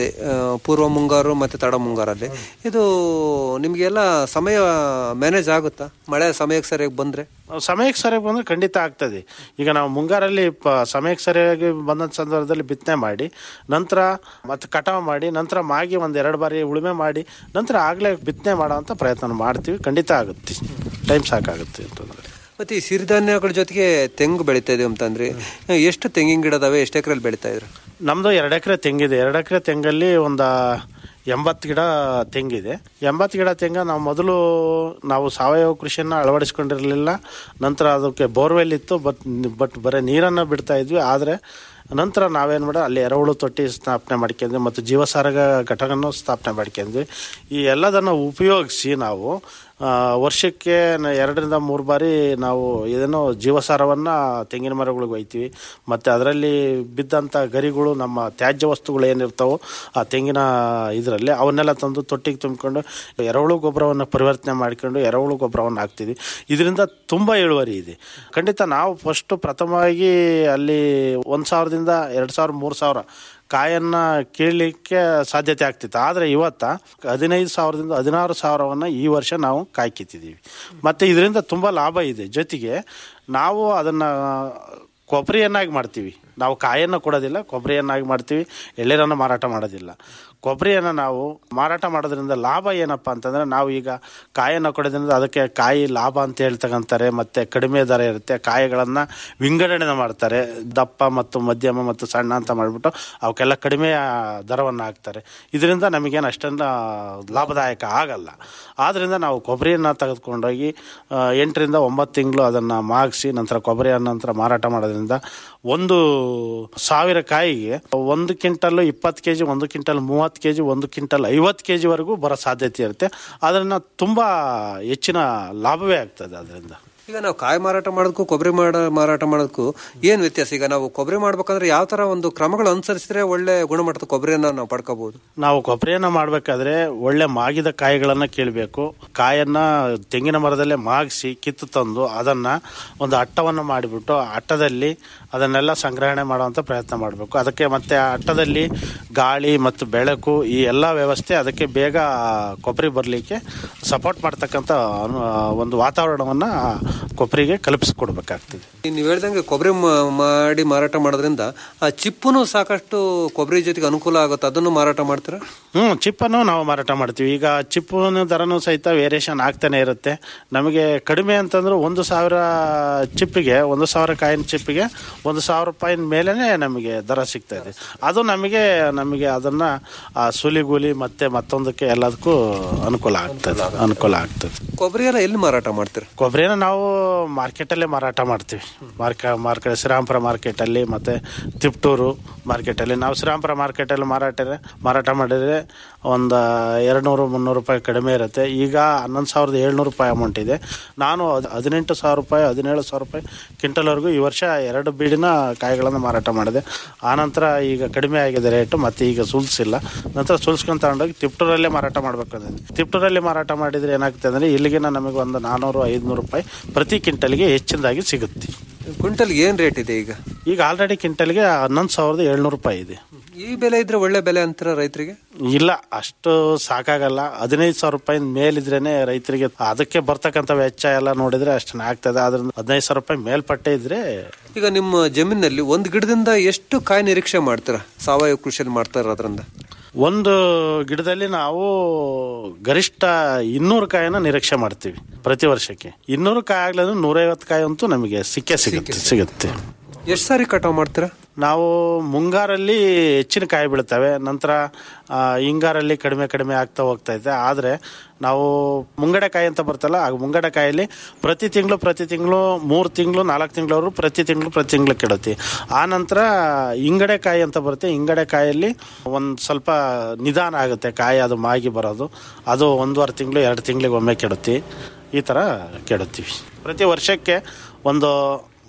ಬರ್ತದೆ ಆ, ಪೂರ್ವ ಮುಂಗಾರು ಮತ್ತೆ ತಡ ಮುಂಗಾರಲ್ಲಿ ಇದು ನಿಮಗೆಲ್ಲ ಸಮಯ ಮ್ಯಾನೇಜ್ ಆಗುತ್ತಾ ಮಳೆ ಸಮಯಕ್ಕೆ ಸರಿಯಾಗಿ ಬಂದ್ರೆ ಸಮಯಕ್ಕೆ ಸರಿಯಾಗಿ ಬಂದ್ರೆ ಖಂಡಿತ ಆಗ್ತದೆ ಈಗ ನಾವು ಮುಂಗಾರಲ್ಲಿ ಪ ಸಮಯಕ್ಕೆ ಸರಿಯಾಗಿ ಬಂದ ಸಂದರ್ಭದಲ್ಲಿ ಬಿತ್ತನೆ ಮಾಡಿ ನಂತರ ಮತ್ತೆ ಕಟಾವು ಮಾಡಿ ನಂತರ ಮಾಗಿ ಒಂದು ಎರಡು ಬಾರಿ ಉಳುಮೆ ಮಾಡಿ ನಂತರ ಆಗಲೇ ಬಿತ್ತನೆ ಮಾಡೋವಂಥ ಪ್ರಯತ್ನ ಮಾಡ್ತೀವಿ ಖಂಡಿತ ಆಗುತ್ತೆ ಟೈಮ್ ಸಾಕಾಗುತ್ತೆ ಅಂತಂದ್ರೆ ಮತ್ತೆ ಈ ಸಿರಿಧಾನ್ಯಗಳ ಜೊತೆಗೆ ತೆಂಗು ಬೆಳೀತಾ ಇದೀವಿ ಅಂತಂದ್ರೆ ಎಷ್ಟು ತೆಂಗಿನ ಗಿಡ ಅದಾವೆ ಎಷ್ಟು ಎಕರೆಲ್ಲಿ ಬೆಳೀತಾ ಇದ್ರು ನಮ್ದು ಎರಡು ಎಕರೆ ತೆಂಗಿದೆ ಎರಡು ಎಕರೆ ತೆಂಗಲ್ಲಿ ಒಂದು ಎಂಬತ್ತು ಗಿಡ ತೆಂಗಿದೆ ಎಂಬತ್ತು ಗಿಡ ತೆಂಗ ನಾವು ಮೊದಲು ನಾವು ಸಾವಯವ ಕೃಷಿಯನ್ನು ಅಳವಡಿಸ್ಕೊಂಡಿರಲಿಲ್ಲ ನಂತರ ಅದಕ್ಕೆ ಬೋರ್ವೆಲ್ ಇತ್ತು ಬಟ್ ಬಟ್ ಬರೀ ನೀರನ್ನು ಬಿಡ್ತಾ ಇದ್ವಿ ಆದರೆ ನಂತರ ನಾವೇನು ಮಾಡ ಅಲ್ಲಿ ಎರೆಹುಳು ತೊಟ್ಟಿ ಸ್ಥಾಪನೆ ಮಾಡ್ಕೊಂಡ್ವಿ ಮತ್ತು ಜೀವಸಾರಗ ಘಟಕವನ್ನು ಸ್ಥಾಪನೆ ಮಾಡ್ಕೊಂಡ್ವಿ ಈ ಎಲ್ಲದನ್ನು ಉಪಯೋಗಿಸಿ ನಾವು ಆ, ವರ್ಷಕ್ಕೆ ನ- ಎರಡರಿಂದ ಮೂರು ಬಾರಿ ನಾವು ಇದನ್ನು ಜೀವಸಾರವನ್ನು ತೆಂಗಿನ ಮರಗಳಿಗೆ ಒಯ್ತೀವಿ ಮತ್ತು ಅದರಲ್ಲಿ ಬಿದ್ದಂಥ ಗರಿಗಳು ನಮ್ಮ ತ್ಯಾಜ್ಯ ವಸ್ತುಗಳು ಏನಿರ್ತಾವೋ ಆ ತೆಂಗಿನ ಇದರಲ್ಲಿ ಅವನ್ನೆಲ್ಲ ತಂದು ತೊಟ್ಟಿಗೆ ತುಂಬಿಕೊಂಡು ಎರೆಹುಳು ಗೊಬ್ಬರವನ್ನು ಪರಿವರ್ತನೆ ಮಾಡಿಕೊಂಡು ಎರೆಹುಳು ಗೊಬ್ಬರವನ್ನು ಹಾಕ್ತೀವಿ ಇದರಿಂದ ತುಂಬ ಇಳುವರಿ ಇದೆ ಖಂಡಿತ ನಾವು ಫಸ್ಟು ಪ್ರಥಮವಾಗಿ ಅಲ್ಲಿ ಒಂದು ಸಾವಿರದಿಂದ ಎರಡು ಸಾವಿರ ಮೂರು ಸಾವಿರ ಕಾಯನ್ನ ಕೀಳಲಿಕ್ಕೆ ಸಾಧ್ಯತೆ ಆಗ್ತಿತ್ತು ಆದರೆ ಇವತ್ತ ಹದಿನೈದು ಸಾವಿರದಿಂದ ಹದಿನಾರು ಸಾವಿರವನ್ನು ಈ ವರ್ಷ ನಾವು ಕಾಯಿ ಕಿತ್ತಿದ್ದೀವಿ ಮತ್ತು ಇದರಿಂದ ತುಂಬ ಲಾಭ ಇದೆ ಜೊತೆಗೆ ನಾವು ಅದನ್ನು ಕೊಬ್ಬರಿಯನ್ನಾಗಿ ಮಾಡ್ತೀವಿ ನಾವು ಕಾಯನ್ನು ಕೊಡೋದಿಲ್ಲ ಕೊಬ್ಬರಿಯನ್ನಾಗಿ ಮಾಡ್ತೀವಿ ಎಳ್ನೀರನ್ನು ಮಾರಾಟ ಮಾಡೋದಿಲ್ಲ ಕೊಬ್ಬರಿಯನ್ನು ನಾವು ಮಾರಾಟ ಮಾಡೋದ್ರಿಂದ ಲಾಭ ಏನಪ್ಪ ಅಂತಂದರೆ ನಾವು ಈಗ ಕಾಯನ್ನು ಕೊಡೋದ್ರಿಂದ ಅದಕ್ಕೆ ಕಾಯಿ ಲಾಭ ಅಂತ ಹೇಳ್ತಕ್ಕಂತಾರೆ ಮತ್ತು ಕಡಿಮೆ ದರ ಇರುತ್ತೆ ಕಾಯಿಗಳನ್ನು ವಿಂಗಡಣೆ ಮಾಡ್ತಾರೆ ದಪ್ಪ ಮತ್ತು ಮಧ್ಯಮ ಮತ್ತು ಸಣ್ಣ ಅಂತ ಮಾಡಿಬಿಟ್ಟು ಅವಕ್ಕೆಲ್ಲ ಕಡಿಮೆ ದರವನ್ನು ಹಾಕ್ತಾರೆ ಇದರಿಂದ ನಮಗೇನು ಅಷ್ಟೊಂದು ಲಾಭದಾಯಕ ಆಗಲ್ಲ ಆದ್ದರಿಂದ ನಾವು ಕೊಬ್ಬರಿಯನ್ನು ತೆಗೆದುಕೊಂಡೋಗಿ ಆ, ಎಂಟರಿಂದ ಒಂಬತ್ತು ತಿಂಗಳು ಅದನ್ನು ಮಾಗಿಸಿ ನಂತರ ಕೊಬ್ಬರಿಯನ್ನು ನಂತರ ಮಾರಾಟ ಮಾಡೋದ್ರಿಂದ ಒಂದು ಸಾವಿರ ಕಾಯಿಗೆ ಒಂದು ಕ್ವಿಂಟಲ್ ಇಪ್ಪತ್ತು ಕೆ ಜಿ ಒಂದು ಕ್ವಿಂಟಲ್ ಮೂವತ್ತು ಕೆ ಜಿ ಒಂದು ಕ್ವಿಂಟಲ್ ಐವತ್ತು ಕೆ ಜಿವರೆಗೂ ಬರೋ ಸಾಧ್ಯತೆ ಇರುತ್ತೆ ಅದನ್ನು ತುಂಬ ಹೆಚ್ಚಿನ ಲಾಭವೇ ಆಗ್ತದೆ ಅದರಿಂದ ಈಗ ನಾವು ಕಾಯಿ ಮಾರಾಟ ಮಾಡೋದಕ್ಕೂ ಕೊಬ್ಬರಿ ಮಾಡ ಮಾರಾಟ ಮಾಡೋದಕ್ಕೂ ಏನು ವ್ಯತ್ಯಾಸ ಈಗ ನಾವು ಕೊಬ್ಬರಿ ಮಾಡ್ಬೇಕಂದ್ರೆ ಯಾವ ತರ ಒಂದು ಕ್ರಮಗಳು ಅನುಸರಿಸಿದ್ರೆ ಒಳ್ಳೆ ಗುಣಮಟ್ಟದ ಕೊಬ್ಬರಿಯನ್ನ ನಾವು ಪಡ್ಕೋಬಹುದು ನಾವು ಕೊಬ್ಬರಿಯನ್ನು ಮಾಡಬೇಕಾದ್ರೆ ಒಳ್ಳೆ ಮಾಗಿದ ಕಾಯಿಗಳನ್ನು ಕೀಳಬೇಕು ಕಾಯನ್ನ ತೆಂಗಿನ ಮರದಲ್ಲೇ ಮಾಗಿಸಿ ಕಿತ್ತು ತಂದು ಅದನ್ನು ಒಂದು ಅಟ್ಟವನ್ನು ಮಾಡಿಬಿಟ್ಟು ಆ ಅಟ್ಟದಲ್ಲಿ ಅದನ್ನೆಲ್ಲ ಸಂಗ್ರಹಣೆ ಮಾಡುವಂಥ ಪ್ರಯತ್ನ ಮಾಡಬೇಕು ಅದಕ್ಕೆ ಮತ್ತೆ ಆ ಅಟ್ಟದಲ್ಲಿ ಗಾಳಿ ಮತ್ತು ಬೆಳಕು ಈ ಎಲ್ಲ ವ್ಯವಸ್ಥೆ ಅದಕ್ಕೆ ಬೇಗ ಕೊಬ್ಬರಿ ಬರಲಿಕ್ಕೆ ಸಪೋರ್ಟ್ ಮಾಡ್ತಕ್ಕಂಥ ಅನು- ಒಂದು ವಾತಾವರಣವನ್ನು ಕೊಬ್ಬರಿಗೆ ಕಲ್ಪಿಸ್ಕೊಡ್ಬೇಕಾಗ್ತದೆ ನೀವು ಹೇಳ್ದಂಗೆ ಕೊಬ್ಬರಿ ಮ- ಮಾಡಿ ಮಾರಾಟ ಮಾಡೋದ್ರಿಂದ ಆ ಚಿಪ್ಪುನು ಸಾಕಷ್ಟು ಕೊಬ್ಬರಿ ಜೊತೆಗೆ ಅನುಕೂಲ ಆಗುತ್ತೆ ಅದನ್ನು ಮಾರಾಟ ಮಾಡ್ತೀರಾ ಹ್ಞೂ ಚಿಪ್ಪನ್ನು ನಾವು ಮಾರಾಟ ಮಾಡ್ತೀವಿ ಈಗ ಚಿಪ್ಪಿನ ದರನೂ ಸಹಿತ ವೇರಿಯೇಷನ್ ಆಗ್ತಾನೆ ಇರುತ್ತೆ ನಮಗೆ ಕಡಿಮೆ ಅಂತಂದ್ರೆ ಒಂದು ಸಾವಿರ ಚಿಪ್ಪಿಗೆ ಒಂದು ಸಾವಿರ ಕಾಯಿನ ಚಿಪ್ಪಿಗೆ ಒಂದು ಸಾವಿರ ರೂಪಾಯಿನ ಮೇಲೇ ನಮಗೆ ದರ ಸಿಗ್ತಾ ಇದೆ ಅದು ನಮಗೆ ನಮಗೆ ಅದನ್ನು ಆ ಸುಲಿಗೂಲಿ ಮತ್ತೆ ಮತ್ತೊಂದಕ್ಕೆ ಎಲ್ಲದಕ್ಕೂ ಅನುಕೂಲ ಆಗ್ತದೆ ಅನುಕೂಲ ಆಗ್ತದೆ ಕೊಬ್ಬರಿ ಎಲ್ಲ ಎಲ್ಲಿ ಮಾರಾಟ ಮಾಡ್ತೀರಾ ಕೊಬ್ಬರಿನ ನಾವು ಮಾರ್ಕೆಟಲ್ಲೇ ಮಾರಾಟ ಮಾಡ್ತೀವಿ ಮಾರ್ಕ ಮಾರ್ಕೆಟ್ ಶ್ರೀರಾಮ್ಪುರ ಮಾರ್ಕೆಟಲ್ಲಿ ಮತ್ತು ತಿಪ್ಟೂರು ಮಾರ್ಕೆಟಲ್ಲಿ ನಾವು ಶ್ರೀರಾಮ್ಪುರ ಮಾರ್ಕೆಟಲ್ಲಿ ಮಾರಾಟ ಮಾರಾಟ ಮಾಡಿದರೆ ಒಂದು ಎರಡು ನೂರು ಮುನ್ನೂರು ರೂಪಾಯಿ ಕಡಿಮೆ ಇರುತ್ತೆ ಈಗ ಹನ್ನೊಂದು ಸಾವಿರದ ಏಳ್ನೂರು ರೂಪಾಯಿ ಅಮೌಂಟ್ ಇದೆ ನಾನು ಹದ್- ಹದಿನೆಂಟು ಸಾವಿರ ರೂಪಾಯಿ ಹದಿನೇಳು ಸಾವಿರ ರೂಪಾಯಿ ಕ್ವಿಂಟಲ್ವರೆಗೂ ಈ ವರ್ಷ ಎರಡು ಬೀಡಿನ ಕಾಯಿಗಳನ್ನು ಮಾರಾಟ ಮಾಡಿದೆ ಆನಂತರ ಈಗ ಕಡಿಮೆ ಆಗಿದೆ ರೇಟು ಮತ್ತು ಈಗ ಸುಲ್ಸಿಲ್ಲ ನಂತರ ಸುಲ್ಸ್ಕೊಂಡು ತಗೊಂಡೋಗಿ ತಿಪ್ಟೂರಲ್ಲೇ ಮಾರಾಟ ಮಾಡಬೇಕು ತಿಪ್ಟೂರಲ್ಲಿ ಮಾರಾಟ ಮಾಡಿದರೆ ಏನಾಗ್ತದೆ ಅಂದರೆ ಇಲ್ಲಿಗಿನ ನಮಗೆ ಒಂದು ನಾನ್ನೂರು ಐದುನೂರು ರೂಪಾಯಿ ಪ್ರತಿ ಕ್ವಿಂಟಲ್ಗೆ ಹೆಚ್ಚಿನದಾಗಿ ಸಿಗುತ್ತೆ ಕ್ವಿಂಟಲ್ಗೆ ಏನ್ ರೇಟ್ ಇದೆ ಈಗ ಈಗ ಆಲ್ರೆಡಿ ಕ್ವಿಂಟಲ್ಗೆ ಹನ್ನೊಂದು ಸಾವಿರದ ಏಳ್ನೂರು ರೂಪಾಯಿ ಇದೆ ಈ ಬೆಲೆ ಇದ್ರೆ ಒಳ್ಳೆ ಬೆಲೆ ಅಂತೀರಾ ರೈತರಿಗೆ ಇಲ್ಲ ಅಷ್ಟು ಸಾಕಾಗಲ್ಲ ಹದಿನೈದು ಸಾವಿರ ರೂಪಾಯಿ ಮೇಲಿದ್ರೇನೆ ರೈತರಿಗೆ ಅದಕ್ಕೆ ಬರ್ತಕ್ಕಂಥ ವೆಚ್ಚ ಎಲ್ಲ ನೋಡಿದ್ರೆ ಅಷ್ಟು ಆಗ್ತದೆ ಅದ್ರಿಂದ ಹದಿನೈದು ಸಾವಿರ ರೂಪಾಯಿ ಮೇಲ್ಪಟ್ಟೆ ಇದ್ರೆ ಈಗ ನಿಮ್ಮ ಜಮೀನಲ್ಲಿ ಒಂದು ಗಿಡದಿಂದ ಎಷ್ಟು ಕಾಯಿ ನಿರೀಕ್ಷೆ ಮಾಡ್ತೀರಾ ಸಾವಯವ ಕೃಷಿಯಲ್ಲಿ ಮಾಡ್ತಾ ಇರೋದ್ರಿಂದ ಒಂದು ಗಿಡದಲ್ಲಿ ನಾವು ಗರಿಷ್ಠ ಇನ್ನೂರು ಕಾಯಿನ ನಿರೀಕ್ಷೆ ಮಾಡ್ತೀವಿ ಪ್ರತಿ ವರ್ಷಕ್ಕೆ ಇನ್ನೂರು ಕಾಯಿ ಆಗ್ಲಂದ್ರೆ ನೂರೈವತ್ತು ಕಾಯಿ ಅಂತೂ ನಮಗೆ ಸಿಕ್ಕೇ ಸಿಗುತ್ತೆ ಸಿಗುತ್ತೆ ಎಷ್ಟು ಸಾರಿ ಕಟಾವ್ ಮಾಡ್ತೀರಾ ನಾವು ಮುಂಗಾರಲ್ಲಿ ಹೆಚ್ಚಿನ ಕಾಯಿ ಬೀಳ್ತವೆ ನಂತರ ಆ, ಹಿಂಗಾರಲ್ಲಿ ಕಡಿಮೆ ಕಡಿಮೆ ಆಗ್ತಾ ಹೋಗ್ತಾ ಇದೆ ಆದರೆ ನಾವು ಮುಂಗಡೆ ಕಾಯಿ ಅಂತ ಬರ್ತಲ್ಲ ಆ ಮುಂಗಡೆ ಕಾಯಲ್ಲಿ ಪ್ರತಿ ತಿಂಗಳು ಪ್ರತಿ ತಿಂಗಳು ಮೂರು ತಿಂಗಳು ನಾಲ್ಕು ತಿಂಗಳವರು ಪ್ರತಿ ತಿಂಗಳು ಪ್ರತಿ ತಿಂಗಳು ಕೆಡುತ್ತೆ ಆ ನಂತರ ಹಿಂಗಡೆ ಕಾಯಿ ಅಂತ ಬರುತ್ತೆ ಹಿಂಗಡೆ ಕಾಯಲ್ಲಿ ಒಂದು ಸ್ವಲ್ಪ ನಿಧಾನ ಆಗುತ್ತೆ ಕಾಯಿ ಅದು ಮಾಗಿ ಬರೋದು ಅದು ಒಂದೂವರೆ ತಿಂಗಳು ಎರಡು ತಿಂಗಳಿಗೆ ಒಮ್ಮೆ ಕೆಡುತ್ತೆ ಈ ಥರ ಕೆಡುತ್ತೀವಿ ಪ್ರತಿ ವರ್ಷಕ್ಕೆ ಒಂದು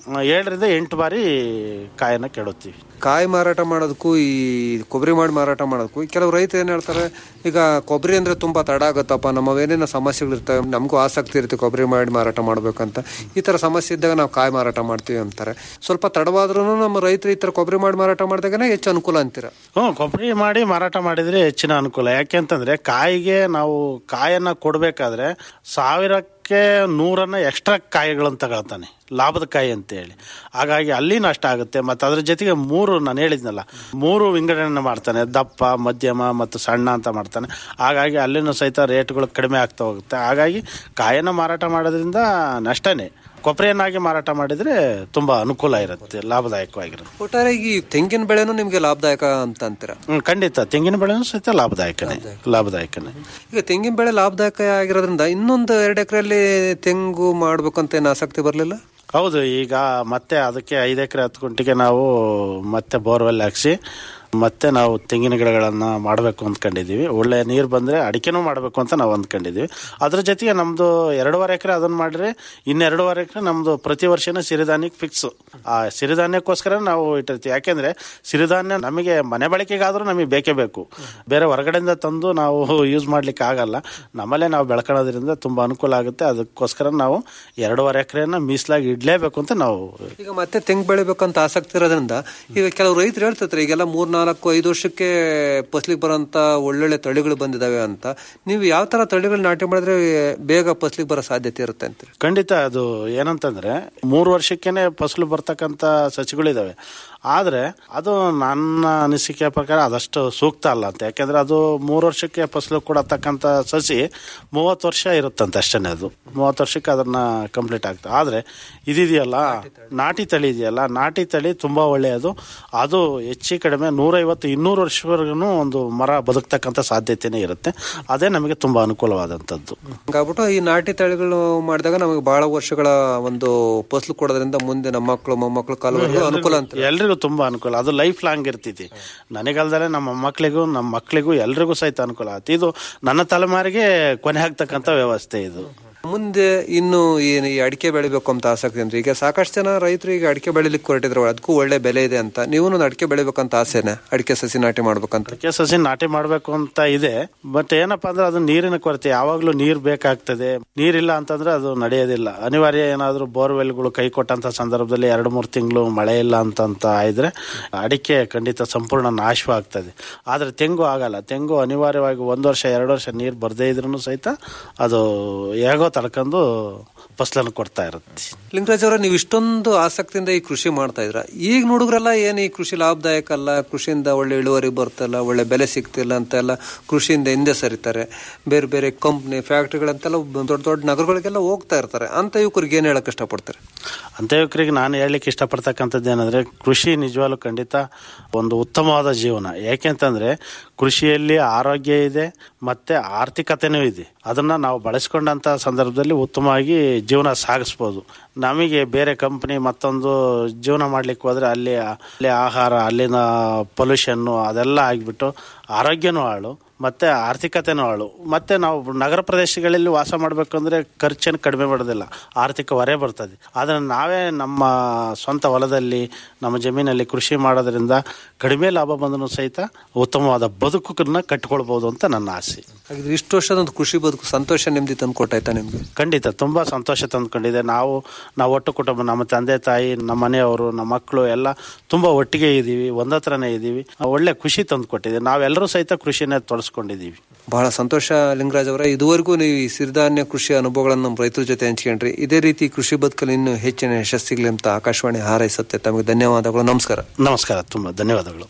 ಏಳರಿಂದ ಎಂಟು ಬಾರಿ ಕಾಯನ್ನ ಕೆಡುತ್ತೀವಿ ಕಾಯಿ ಮಾರಾಟ ಮಾಡೋದಕ್ಕೂ ಈ ಕೊಬ್ಬರಿ ಮಾಡಿ ಮಾರಾಟ ಮಾಡೋದಕ್ಕೂ ಕೆಲವು ರೈತರು ಏನ್ ಹೇಳ್ತಾರೆ ಈಗ ಕೊಬ್ಬರಿ ಅಂದ್ರೆ ತುಂಬಾ ತಡ ಆಗುತ್ತಪ್ಪ ನಮ್ಮವೇನೇನೋ ಸಮಸ್ಯೆಗಳಿರ್ತವೆ ನಮಗೂ ಆಸಕ್ತಿ ಇರುತ್ತೆ ಕೊಬ್ಬರಿ ಮಾಡಿ ಮಾರಾಟ ಮಾಡ್ಬೇಕಂತ ಈ ತರ ಸಮಸ್ಯೆ ಇದ್ದಾಗ ನಾವು ಕಾಯಿ ಮಾರಾಟ ಮಾಡ್ತೀವಿ ಅಂತಾರೆ ಸ್ವಲ್ಪ ತಡವಾದ್ರೂ ನಮ್ಮ ರೈತರು ಈ ತರ ಕೊಬ್ಬರಿ ಮಾಡಿ ಮಾರಾಟ ಮಾಡಿದಾಗನೇ ಹೆಚ್ಚು ಅನುಕೂಲ ಅಂತೀರ ಹ್ಞೂ ಕೊಬ್ಬರಿ ಮಾಡಿ ಮಾರಾಟ ಮಾಡಿದ್ರೆ ಹೆಚ್ಚಿನ ಅನುಕೂಲ ಯಾಕೆಂತಂದ್ರೆ ಕಾಯಿಗೆ ನಾವು ಕಾಯನ್ನ ಕೊಡಬೇಕಾದ್ರೆ ಸಾವಿರಕ್ಕೆ ನೂರನ್ನ ಎಕ್ಸ್ಟ್ರಾ ಕಾಯಿಗಳನ್ನು ತಗೊಳ್ತಾನೆ ಲಾಭದ ಕಾಯಿ ಅಂತ ಹೇಳಿ ಹಾಗಾಗಿ ಅಲ್ಲಿ ನಷ್ಟ ಆಗುತ್ತೆ ಮತ್ತು ಅದ್ರ ಜೊತೆಗೆ ಮೂರು ನಾನು ಹೇಳಿದ್ನಲ್ಲ ಮೂರು ವಿಂಗಡಣೆ ಮಾಡ್ತಾನೆ ದಪ್ಪ ಮಧ್ಯಮ ಮತ್ತು ಸಣ್ಣ ಅಂತ ಮಾಡ್ತಾನೆ ಹಾಗಾಗಿ ಅಲ್ಲಿನೂ ಸಹಿತ ರೇಟ್ಗಳು ಕಡಿಮೆ ಆಗ್ತಾ ಹೋಗುತ್ತೆ ಹಾಗಾಗಿ ಕಾಯನ್ನು ಮಾರಾಟ ಮಾಡೋದ್ರಿಂದ ನಷ್ಟನೇ ಕೊಬ್ಬರಿಯನ್ನಾಗಿ ಮಾರಾಟ ಮಾಡಿದ್ರೆ ತುಂಬಾ ಅನುಕೂಲ ಇರುತ್ತೆ ಲಾಭದಾಯಕವಾಗಿರುತ್ತೆ ಒಟ್ಟಾರೆ ಈ ತೆಂಗಿನ ಬೆಳೆನೂ ನಿಮ್ಗೆ ಲಾಭದಾಯಕ ಅಂತ ಅಂತೀರ ಹ್ಮ್, ಖಂಡಿತ ತೆಂಗಿನ ಬೆಳೆನೂ ಸಹಿತ ಲಾಭದಾಯಕನೇ ಲಾಭದಾಯಕನೇ ಈಗ ತೆಂಗಿನ ಬೆಳೆ ಲಾಭದಾಯಕ ಆಗಿರೋದ್ರಿಂದ ಇನ್ನೊಂದು ಎರಡು ಎಕರೆಯಲ್ಲಿ ತೆಂಗು ಮಾಡ್ಬೇಕಂತ ಏನು ಆಸಕ್ತಿ ಬರಲಿಲ್ಲ ಹೌದು ಈಗ ಮತ್ತೆ ಅದಕ್ಕೆ ಐದು ಎಕರೆ ಹತ್ತು ಗುಂಟಿಗೆ ನಾವು ಮತ್ತೆ ಬೋರ್ವೆಲ್ ಹಾಕ್ಸಿ ಮತ್ತೆ ನಾವು ತೆಂಗಿನ ಗಿಡಗಳನ್ನ ಮಾಡಬೇಕು ಅಂದ್ಕೊಂಡಿದ್ದೀವಿ ಒಳ್ಳೆ ನೀರು ಬಂದರೆ ಅಡಿಕೆನೂ ಮಾಡಬೇಕು ಅಂತ ನಾವು ಅಂದ್ಕೊಂಡಿದ್ದೀವಿ ಅದ್ರ ಜೊತೆಗೆ ನಮ್ಮದು ಎರಡೂವರೆ ಎಕರೆ ಅದನ್ನು ಮಾಡಿದ್ರೆ ಇನ್ನೆರಡೂವರೆ ಎಕರೆ ನಮ್ಮದು ಪ್ರತಿ ವರ್ಷನೇ ಸಿರಿಧಾನ್ಯಕ್ಕೆ ಫಿಕ್ಸು ಆ ಸಿರಿಧಾನ್ಯಕ್ಕೋಸ್ಕರ ನಾವು ಇಟ್ಟಿರ್ತೀವಿ ಯಾಕೆಂದರೆ ಸಿರಿಧಾನ್ಯ ನಮಗೆ ಮನೆ ಬಳಕೆಗಾದರೂ ನಮಗೆ ಬೇಕೇ ಬೇಕು ಬೇರೆ ಹೊರಗಡೆಯಿಂದ ತಂದು ನಾವು ಯೂಸ್ ಮಾಡ್ಲಿಕ್ಕೆ ಆಗಲ್ಲ ನಮ್ಮಲ್ಲೇ ನಾವು ಬೆಳ್ಕೊಳ್ಳೋದ್ರಿಂದ ತುಂಬ ಅನುಕೂಲ ಆಗುತ್ತೆ ಅದಕ್ಕೋಸ್ಕರ ನಾವು ಎರಡೂವರೆ ಎಕರೆನ ಮೀಸಲಾಗಿ ಇಡಲೇಬೇಕು ಅಂತ ನಾವು ಈಗ ಮತ್ತೆ ತೆಂಗು ಬೆಳಿಬೇಕಂತ ಆಸಕ್ತಿ ಇರೋದ್ರಿಂದ ಈಗ ಕೆಲವು ರೈತರು ಹೇಳ್ತಿರ್ತಾರೆ ಈಗೆಲ್ಲ ಮೂರ್ ನಾಲ್ಕು ಐದು ವರ್ಷಕ್ಕೆ ಫಸ್ಲಿಗೆ ಬರೋಂತ ಒಳ್ಳೊಳ್ಳೆ ತಳಿಗಳು ಬಂದಿದಾವೆ ಅಂತ ನೀವು ಯಾವ ತರ ತಳಿಗಳು ನಾಟಿ ಮಾಡಿದ್ರೆ ಬೇಗ ಫಸ್ಲಿಗೆ ಬರೋ ಸಾಧ್ಯತೆ ಇರುತ್ತೆ ಅಂತೀರಿ ಖಂಡಿತ ಅದು ಏನಂತಂದ್ರೆ ಮೂರು ವರ್ಷಕ್ಕೇನೆ ಫಸಲು ಬರ್ತಕ್ಕಂಥ ಸಸಿಗಳಿದಾವೆ ಆದರೆ ಅದು ನನ್ನ ಅನಿಸಿಕೆ ಪ್ರಕಾರ ಅದಷ್ಟು ಸೂಕ್ತ ಅಲ್ಲ ಅಂತ ಯಾಕೆಂದ್ರೆ ಅದು ಮೂರು ವರ್ಷಕ್ಕೆ ಫಸಲು ಕೊಡತಕ್ಕಂಥ ಸಸಿ ಮೂವತ್ತು ವರ್ಷ ಇರುತ್ತಂತೆ ಅಷ್ಟೇ ಅದು ಮೂವತ್ತು ವರ್ಷಕ್ಕೆ ಅದನ್ನ ಕಂಪ್ಲೀಟ್ ಆಗ್ತದೆ ಆದರೆ ಇದಿದೆಯಲ್ಲ ನಾಟಿ ತಳಿ ಇದೆಯಲ್ಲ ನಾಟಿ ತಳಿ ತುಂಬ ಒಳ್ಳೆಯದು ಅದು ಹೆಚ್ಚು ಕಡಿಮೆ ನೂರೈವತ್ತು ಇನ್ನೂರು ವರ್ಷವರೆಗೂ ಒಂದು ಮರ ಬದುಕ್ತಕ್ಕಂಥ ಸಾಧ್ಯತೆನೇ ಇರುತ್ತೆ ಅದೇ ನಮಗೆ ತುಂಬ ಅನುಕೂಲವಾದಂಥದ್ದು ಹಂಗಾಗ್ಬಿಟ್ಟು ಈ ನಾಟಿ ತಳಿಗಳು ಮಾಡಿದಾಗ ನಮಗೆ ಬಹಳ ವರ್ಷಗಳ ಒಂದು ಫಸಲು ಕೊಡೋದ್ರಿಂದ ಮುಂದೆ ನಮ್ಮ ಮಕ್ಕಳು ಮೊಮ್ಮಕ್ಕಳು ಕಾಲವರೆಗೂ ಅನುಕೂಲ ಅಂತ ಎಲ್ರಿಗೂ ತುಂಬಾ ಅನುಕೂಲ ಅದು ಲೈಫ್ ಲಾಂಗ್ ಇರ್ತೈತಿ ನನಗಲ್ದಲೆ ನಮ್ಮ ಮಕ್ಕಳಿಗೂ ನಮ್ಮ ಮಕ್ಕಳಿಗೂ ಎಲ್ರಿಗೂ ಸಹಿತ ಅನುಕೂಲ ಆಗುತ್ತೆ ಇದು ನನ್ನ ತಲೆಮಾರಿಗೆ ಕೊನೆ ಆಗ್ತಕ್ಕಂಥ ವ್ಯವಸ್ಥೆ ಇದು ಮುಂದೆ ಇನ್ನು ಏನು ಈ ಅಡಿಕೆ ಬೆಳಿಬೇಕು ಅಂತ ಆಸಕ್ತಿ ಅಂದ್ರೆ ಈಗ ಸಾಕಷ್ಟು ಜನ ರೈತರು ಈಗ ಅಡಿಕೆ ಬೆಳಿಲಿಕ್ಕೆ ಹೊರಟಿದ್ರು ಅದಕ್ಕೂ ಒಳ್ಳೆ ಬೆಲೆ ಇದೆ ಅಂತ ನೀವು ಅಡಿಕೆ ಬೆಳಿಬೇಕಂತ ಆಸೆನೆ ಅಡಿಕೆ ಸಸಿ ನಾಟಿ ಮಾಡ್ಬೇಕಂತ ಅಡಿಕೆ ಸಸಿ ನಾಟಿ ಮಾಡಬೇಕು ಅಂತ ಇದೆ ಬಟ್ ಏನಪ್ಪಾ ಅಂದ್ರೆ ಅದು ನೀರಿನ ಕೊರತೆ ಯಾವಾಗಲೂ ನೀರು ಬೇಕಾಗ್ತದೆ ನೀರಿಲ್ಲ ಅಂತಂದ್ರೆ ಅದು ನಡೆಯೋದಿಲ್ಲ ಅನಿವಾರ್ಯ ಏನಾದರೂ ಬೋರ್ವೆಲ್ಗಳು ಕೈ ಕೊಟ್ಟಂತ ಸಂದರ್ಭದಲ್ಲಿ ಎರಡು ಮೂರು ತಿಂಗಳು ಮಳೆ ಇಲ್ಲ ಅಂತಂತ ಇದ್ರೆ ಅಡಿಕೆ ಖಂಡಿತ ಸಂಪೂರ್ಣ ನಾಶವಾಗ್ತದೆ ಆದರೆ ತೆಂಗು ಆಗಲ್ಲ ತೆಂಗು ಅನಿವಾರ್ಯವಾಗಿ ಒಂದು ವರ್ಷ ಎರಡು ವರ್ಷ ನೀರು ಬರದೇ ಇದ್ರೂ ಸಹಿತ ಅದು ಹೇಗೋ ತಡ್ಕೊಂಡು ಫಸಲನ್ನು ಕೊಡ್ತಾ ಇರುತ್ತೆ ಲಿಂಗರಾಜ್ ಅವರ ನೀವು ಇಷ್ಟೊಂದು ಆಸಕ್ತಿಯಿಂದ ಈ ಕೃಷಿ ಮಾಡ್ತಾ ಇದ್ರ ಈಗ ನೋಡಿದ್ರಲ್ಲ ಏನು ಈ ಕೃಷಿ ಲಾಭದಾಯಕ ಅಲ್ಲ ಕೃಷಿಯಿಂದ ಒಳ್ಳೆ ಇಳುವರಿ ಬರ್ತಲ್ಲ ಒಳ್ಳೆ ಬೆಲೆ ಸಿಗ್ತಿಲ್ಲ ಅಂತೆಲ್ಲ ಕೃಷಿಯಿಂದ ಹಿಂದೆ ಸರಿತಾರೆ ಬೇರೆ ಬೇರೆ ಕಂಪ್ನಿ ಫ್ಯಾಕ್ಟ್ರಿಗಳಂತೆಲ್ಲ ದೊಡ್ಡ ದೊಡ್ಡ ನಗರಗಳಿಗೆಲ್ಲ ಹೋಗ್ತಾ ಇರ್ತಾರೆ ಅಂತ ಯುವಕರಿಗೆ ಏನ್ ಹೇಳಕ್ ಇಷ್ಟಪಡ್ತಾರೆ ಅಂತ ಯುವಕರಿಗೆ ನಾನು ಹೇಳಲಿಕ್ಕೆ ಇಷ್ಟಪಡ್ತಕ್ಕಂಥದ್ದು ಏನಂದ್ರೆ ಕೃಷಿ ನಿಜವಾಗ್ಲೂ ಖಂಡಿತ ಒಂದು ಉತ್ತಮವಾದ ಜೀವನ ಯಾಕೆಂತಂದ್ರೆ ಕೃಷಿಯಲ್ಲಿ ಆರೋಗ್ಯ ಇದೆ ಮತ್ತೆ ಆರ್ಥಿಕತೆನೂ ಇದೆ ಅದನ್ನ ನಾವು ಬಳಸ್ಕೊಂಡಂತ ಸಂದರ್ಭದಲ್ಲಿ ಉತ್ತಮವಾಗಿ ಜೀವನ ಸಾಗಿಸ್ಬೋದು ನಮಗೆ ಬೇರೆ ಕಂಪನಿ ಮತ್ತೊಂದು ಜೀವನ ಮಾಡ್ಲಿಕ್ಕೆ ಹೋದ್ರೆ ಅಲ್ಲಿ ಅಲ್ಲಿ ಆಹಾರ ಅಲ್ಲಿನ ಪೊಲ್ಯೂಷನ್ನು ಅದೆಲ್ಲ ಆಗಿಬಿಟ್ಟು ಆರೋಗ್ಯನೂ ಹಾಳು ಮತ್ತೆ ಆರ್ಥಿಕತೆನೂ ಹಾಳು ಮತ್ತೆ ನಾವು ನಗರ ಪ್ರದೇಶಗಳಲ್ಲಿ ವಾಸ ಮಾಡಬೇಕಂದ್ರೆ ಖರ್ಚನ್ನು ಕಡಿಮೆ ಮಾಡೋದಿಲ್ಲ ಆರ್ಥಿಕ ಹೊರೆ ಬರ್ತದೆ ಆದರೆ ನಾವೇ ನಮ್ಮ ಸ್ವಂತ ಹೊಲದಲ್ಲಿ ನಮ್ಮ ಜಮೀನಲ್ಲಿ ಕೃಷಿ ಮಾಡೋದ್ರಿಂದ ಕಡಿಮೆ ಲಾಭ ಬಂದರೂ ಸಹಿತ ಉತ್ತಮವಾದ ಬದುಕನ್ನ ಕಟ್ಟಿಕೊಳ್ಬೋದು ಅಂತ ನನ್ನ ಆಸೆ ಹಾಗಿದ್ರೆ ಇಷ್ಟು ವರ್ಷದ ಒಂದು ಕೃಷಿ ಬದುಕು ಸಂತೋಷ ನೆಮ್ಮದಿ ತಂದು ಕೊಟ್ಟಾಯ್ತಾ ನಿಮ್ಗೆ ಖಂಡಿತ ತುಂಬಾ ಸಂತೋಷ ತಂದ್ಕೊಂಡಿದೆ ನಾವು ನಾವು ಒಟ್ಟು ಕುಟುಂಬ ನಮ್ಮ ತಂದೆ ತಾಯಿ ನಮ್ಮ ಮನೆಯವರು ನಮ್ಮ ಮಕ್ಕಳು ಎಲ್ಲ ತುಂಬಾ ಒಟ್ಟಿಗೆ ಇದ್ದೀವಿ ಒಂದತ್ರನೇ ಇದ್ದೀವಿ ಒಳ್ಳೆ ಖುಷಿ ತಂದು ಕೊಟ್ಟಿದೆ ನಾವೆಲ್ಲರೂ ಸಹಿತ ಕೃಷಿನೇ ತೊಡಸ್ಕೊಂಡಿದ್ದೀವಿ ಬಹಳ ಸಂತೋಷ ಲಿಂಗರಾಜ್ ಅವರೇ ಇದುವರೆಗೂ ನೀವು ಈ ಸಿರಿಧಾನ್ಯ ಕೃಷಿ ಅನುಭವಗಳನ್ನು ನಮ್ಮ ರೈತರ ಜೊತೆ ಹಂಚ್ಕೊಂಡ್ರಿ ಇದೇ ರೀತಿ ಕೃಷಿ ಬದುಕಲ್ಲಿ ಇನ್ನೂ ಹೆಚ್ಚಿನ ಯಶಸ್ಸಿಗ್ಲಿ ಅಂತ ಆಕಾಶವಾಣಿ ಹಾರೈಸುತ್ತೆ ತಮಗೆ ಧನ್ಯವಾದಗಳು ನಮಸ್ಕಾರ ನಮಸ್ಕಾರ ತುಂಬಾ ಧನ್ಯವಾದಗಳು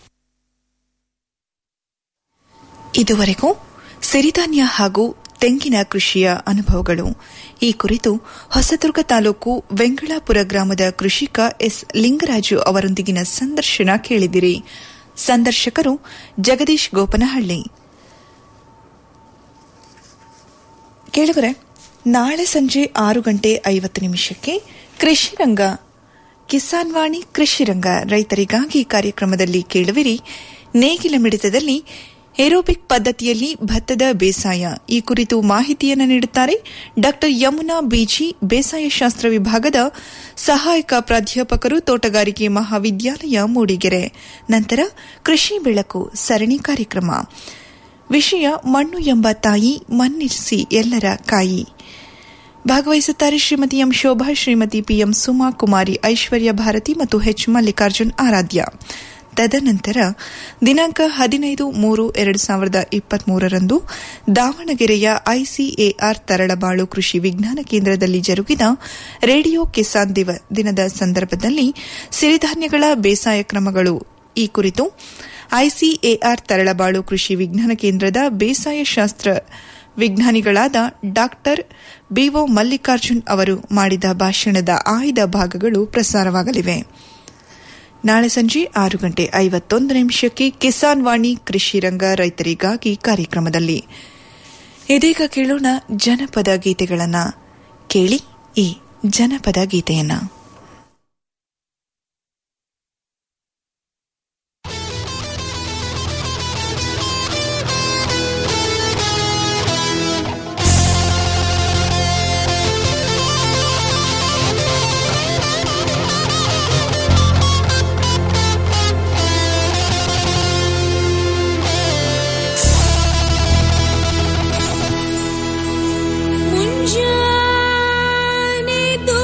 ಇದುವರೆಗೂ ಸಿರಿಧಾನ್ಯ ಹಾಗೂ ತೆಂಗಿನ ಕೃಷಿಯ ಅನುಭವಗಳು ಈ ಕುರಿತು ಹೊಸದುರ್ಗ ತಾಲೂಕು ವೆಂಗಳಾಪುರ ಗ್ರಾಮದ ಕೃಷಿಕ ಎಸ್ ಲಿಂಗರಾಜು ಅವರೊಂದಿಗಿನ ಸಂದರ್ಶನ ಕೇಳಿದಿರಿ ಸಂದರ್ಶಕರು ಜಗದೀಶ್ ಗೋಪನಹಳ್ಳಿ ಕೇಳಿದರೆ ನಾಳೆ ಸಂಜೆ ಆರು ಗಂಟೆ ಐವತ್ತು ನಿಮಿಷಕ್ಕೆ ಕೃಷಿರಂಗ ಕಿಸಾನ್ ವಾಣಿ ಕೃಷಿರಂಗ ರೈತರಿಗಾಗಿ ಕಾರ್ಯಕ್ರಮದಲ್ಲಿ ಕೇಳುವಿರಿ ನೇಗಿಲ ಮಿಡಿತದಲ್ಲಿ ಏರೋಬಿಕ್ ಪದ್ಧತಿಯಲ್ಲಿ ಭತ್ತದ ಬೇಸಾಯ ಈ ಕುರಿತು ಮಾಹಿತಿಯನ್ನು ನೀಡುತ್ತಾರೆ ಡಾ ಯಮುನಾ ಬಿಜಿ ಬೇಸಾಯ ಶಾಸ್ತ್ರ ವಿಭಾಗದ ಸಹಾಯಕ ಪ್ರಾಧ್ಯಾಪಕರು ತೋಟಗಾರಿಕೆ ಮಹಾವಿದ್ಯಾಲಯ ಮೂಡಿಗೆರೆ ನಂತರ ಕೃಷಿ ಬೆಳಕು ಸರಣಿ ಕಾರ್ಯಕ್ರಮ ವಿಷಯ ಮಣ್ಣು ಎಂಬ ತಾಯಿ ಮಣ್ಣಿರಿಸಿ ಎಲ್ಲರ ಕಾಯಿ ಭಾಗವಹಿಸುತ್ತಾರೆ ಶ್ರೀಮತಿ ಎಂ ಶೋಭಾ ಶ್ರೀಮತಿ ಪಿಎಂ ಸುಮಾ ಕುಮಾರಿ ಐಶ್ವರ್ಯ ಭಾರತಿ ಮತ್ತು ಎಚ್ ಮಲ್ಲಿಕಾರ್ಜುನ್ ಆರಾಧ್ಯ ತದನಂತರ ದಿನಾಂಕ ಹದಿನೈದು ಮೂರು ಎರಡು ಸಾವಿರದ ಇಪ್ಪತ್ಮೂರರಂದು ದಾವಣಗೆರೆಯ ಐಸಿಎಆರ್ ತರಳಬಾಳು ಕೃಷಿ ವಿಜ್ಞಾನ ಕೇಂದ್ರದಲ್ಲಿ ಜರುಗಿದ ರೇಡಿಯೋ ಕಿಸಾನ್ ದಿವ ದಿನದ ಸಂದರ್ಭದಲ್ಲಿ ಸಿರಿಧಾನ್ಯಗಳ ಬೇಸಾಯ ಕ್ರಮಗಳು ಈ ಕುರಿತು ಐಸಿಎಆರ್ ತರಳಬಾಳು ಕೃಷಿ ವಿಜ್ಞಾನ ಕೇಂದ್ರದ ಬೇಸಾಯ ಶಾಸ್ತ್ರ ವಿಜ್ಞಾನಿಗಳಾದ ಡಾಕ್ಟರ್ ಬಿಒ ಮಲ್ಲಿಕಾರ್ಜುನ್ ಅವರು ಮಾಡಿದ ಭಾಷಣದ ಆಯ್ದ ಭಾಗಗಳು ಪ್ರಸಾರವಾಗಲಿವೆ ನಾಳೆ ಸಂಜೆ ಆರು ಗಂಟೆ ಐವತ್ತೊಂದು ನಿಮಿಷಕ್ಕೆ ಕಿಸಾನ್ ವಾಣಿ ಕೃಷಿ ರಂಗ ರೈತರಿಗಾಗಿ ಕಾರ್ಯಕ್ರಮದಲ್ಲಿ ಇದೀಗ ಕೇಳೋಣ ಜನಪದ ಗೀತೆಗಳನ್ನ ಕೇಳಿ ಈ ಜನಪದ ಗೀತೆಯನ್ನ ಮುಂಜಾನೆದು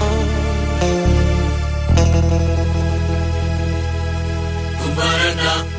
ಕುಮಾರನ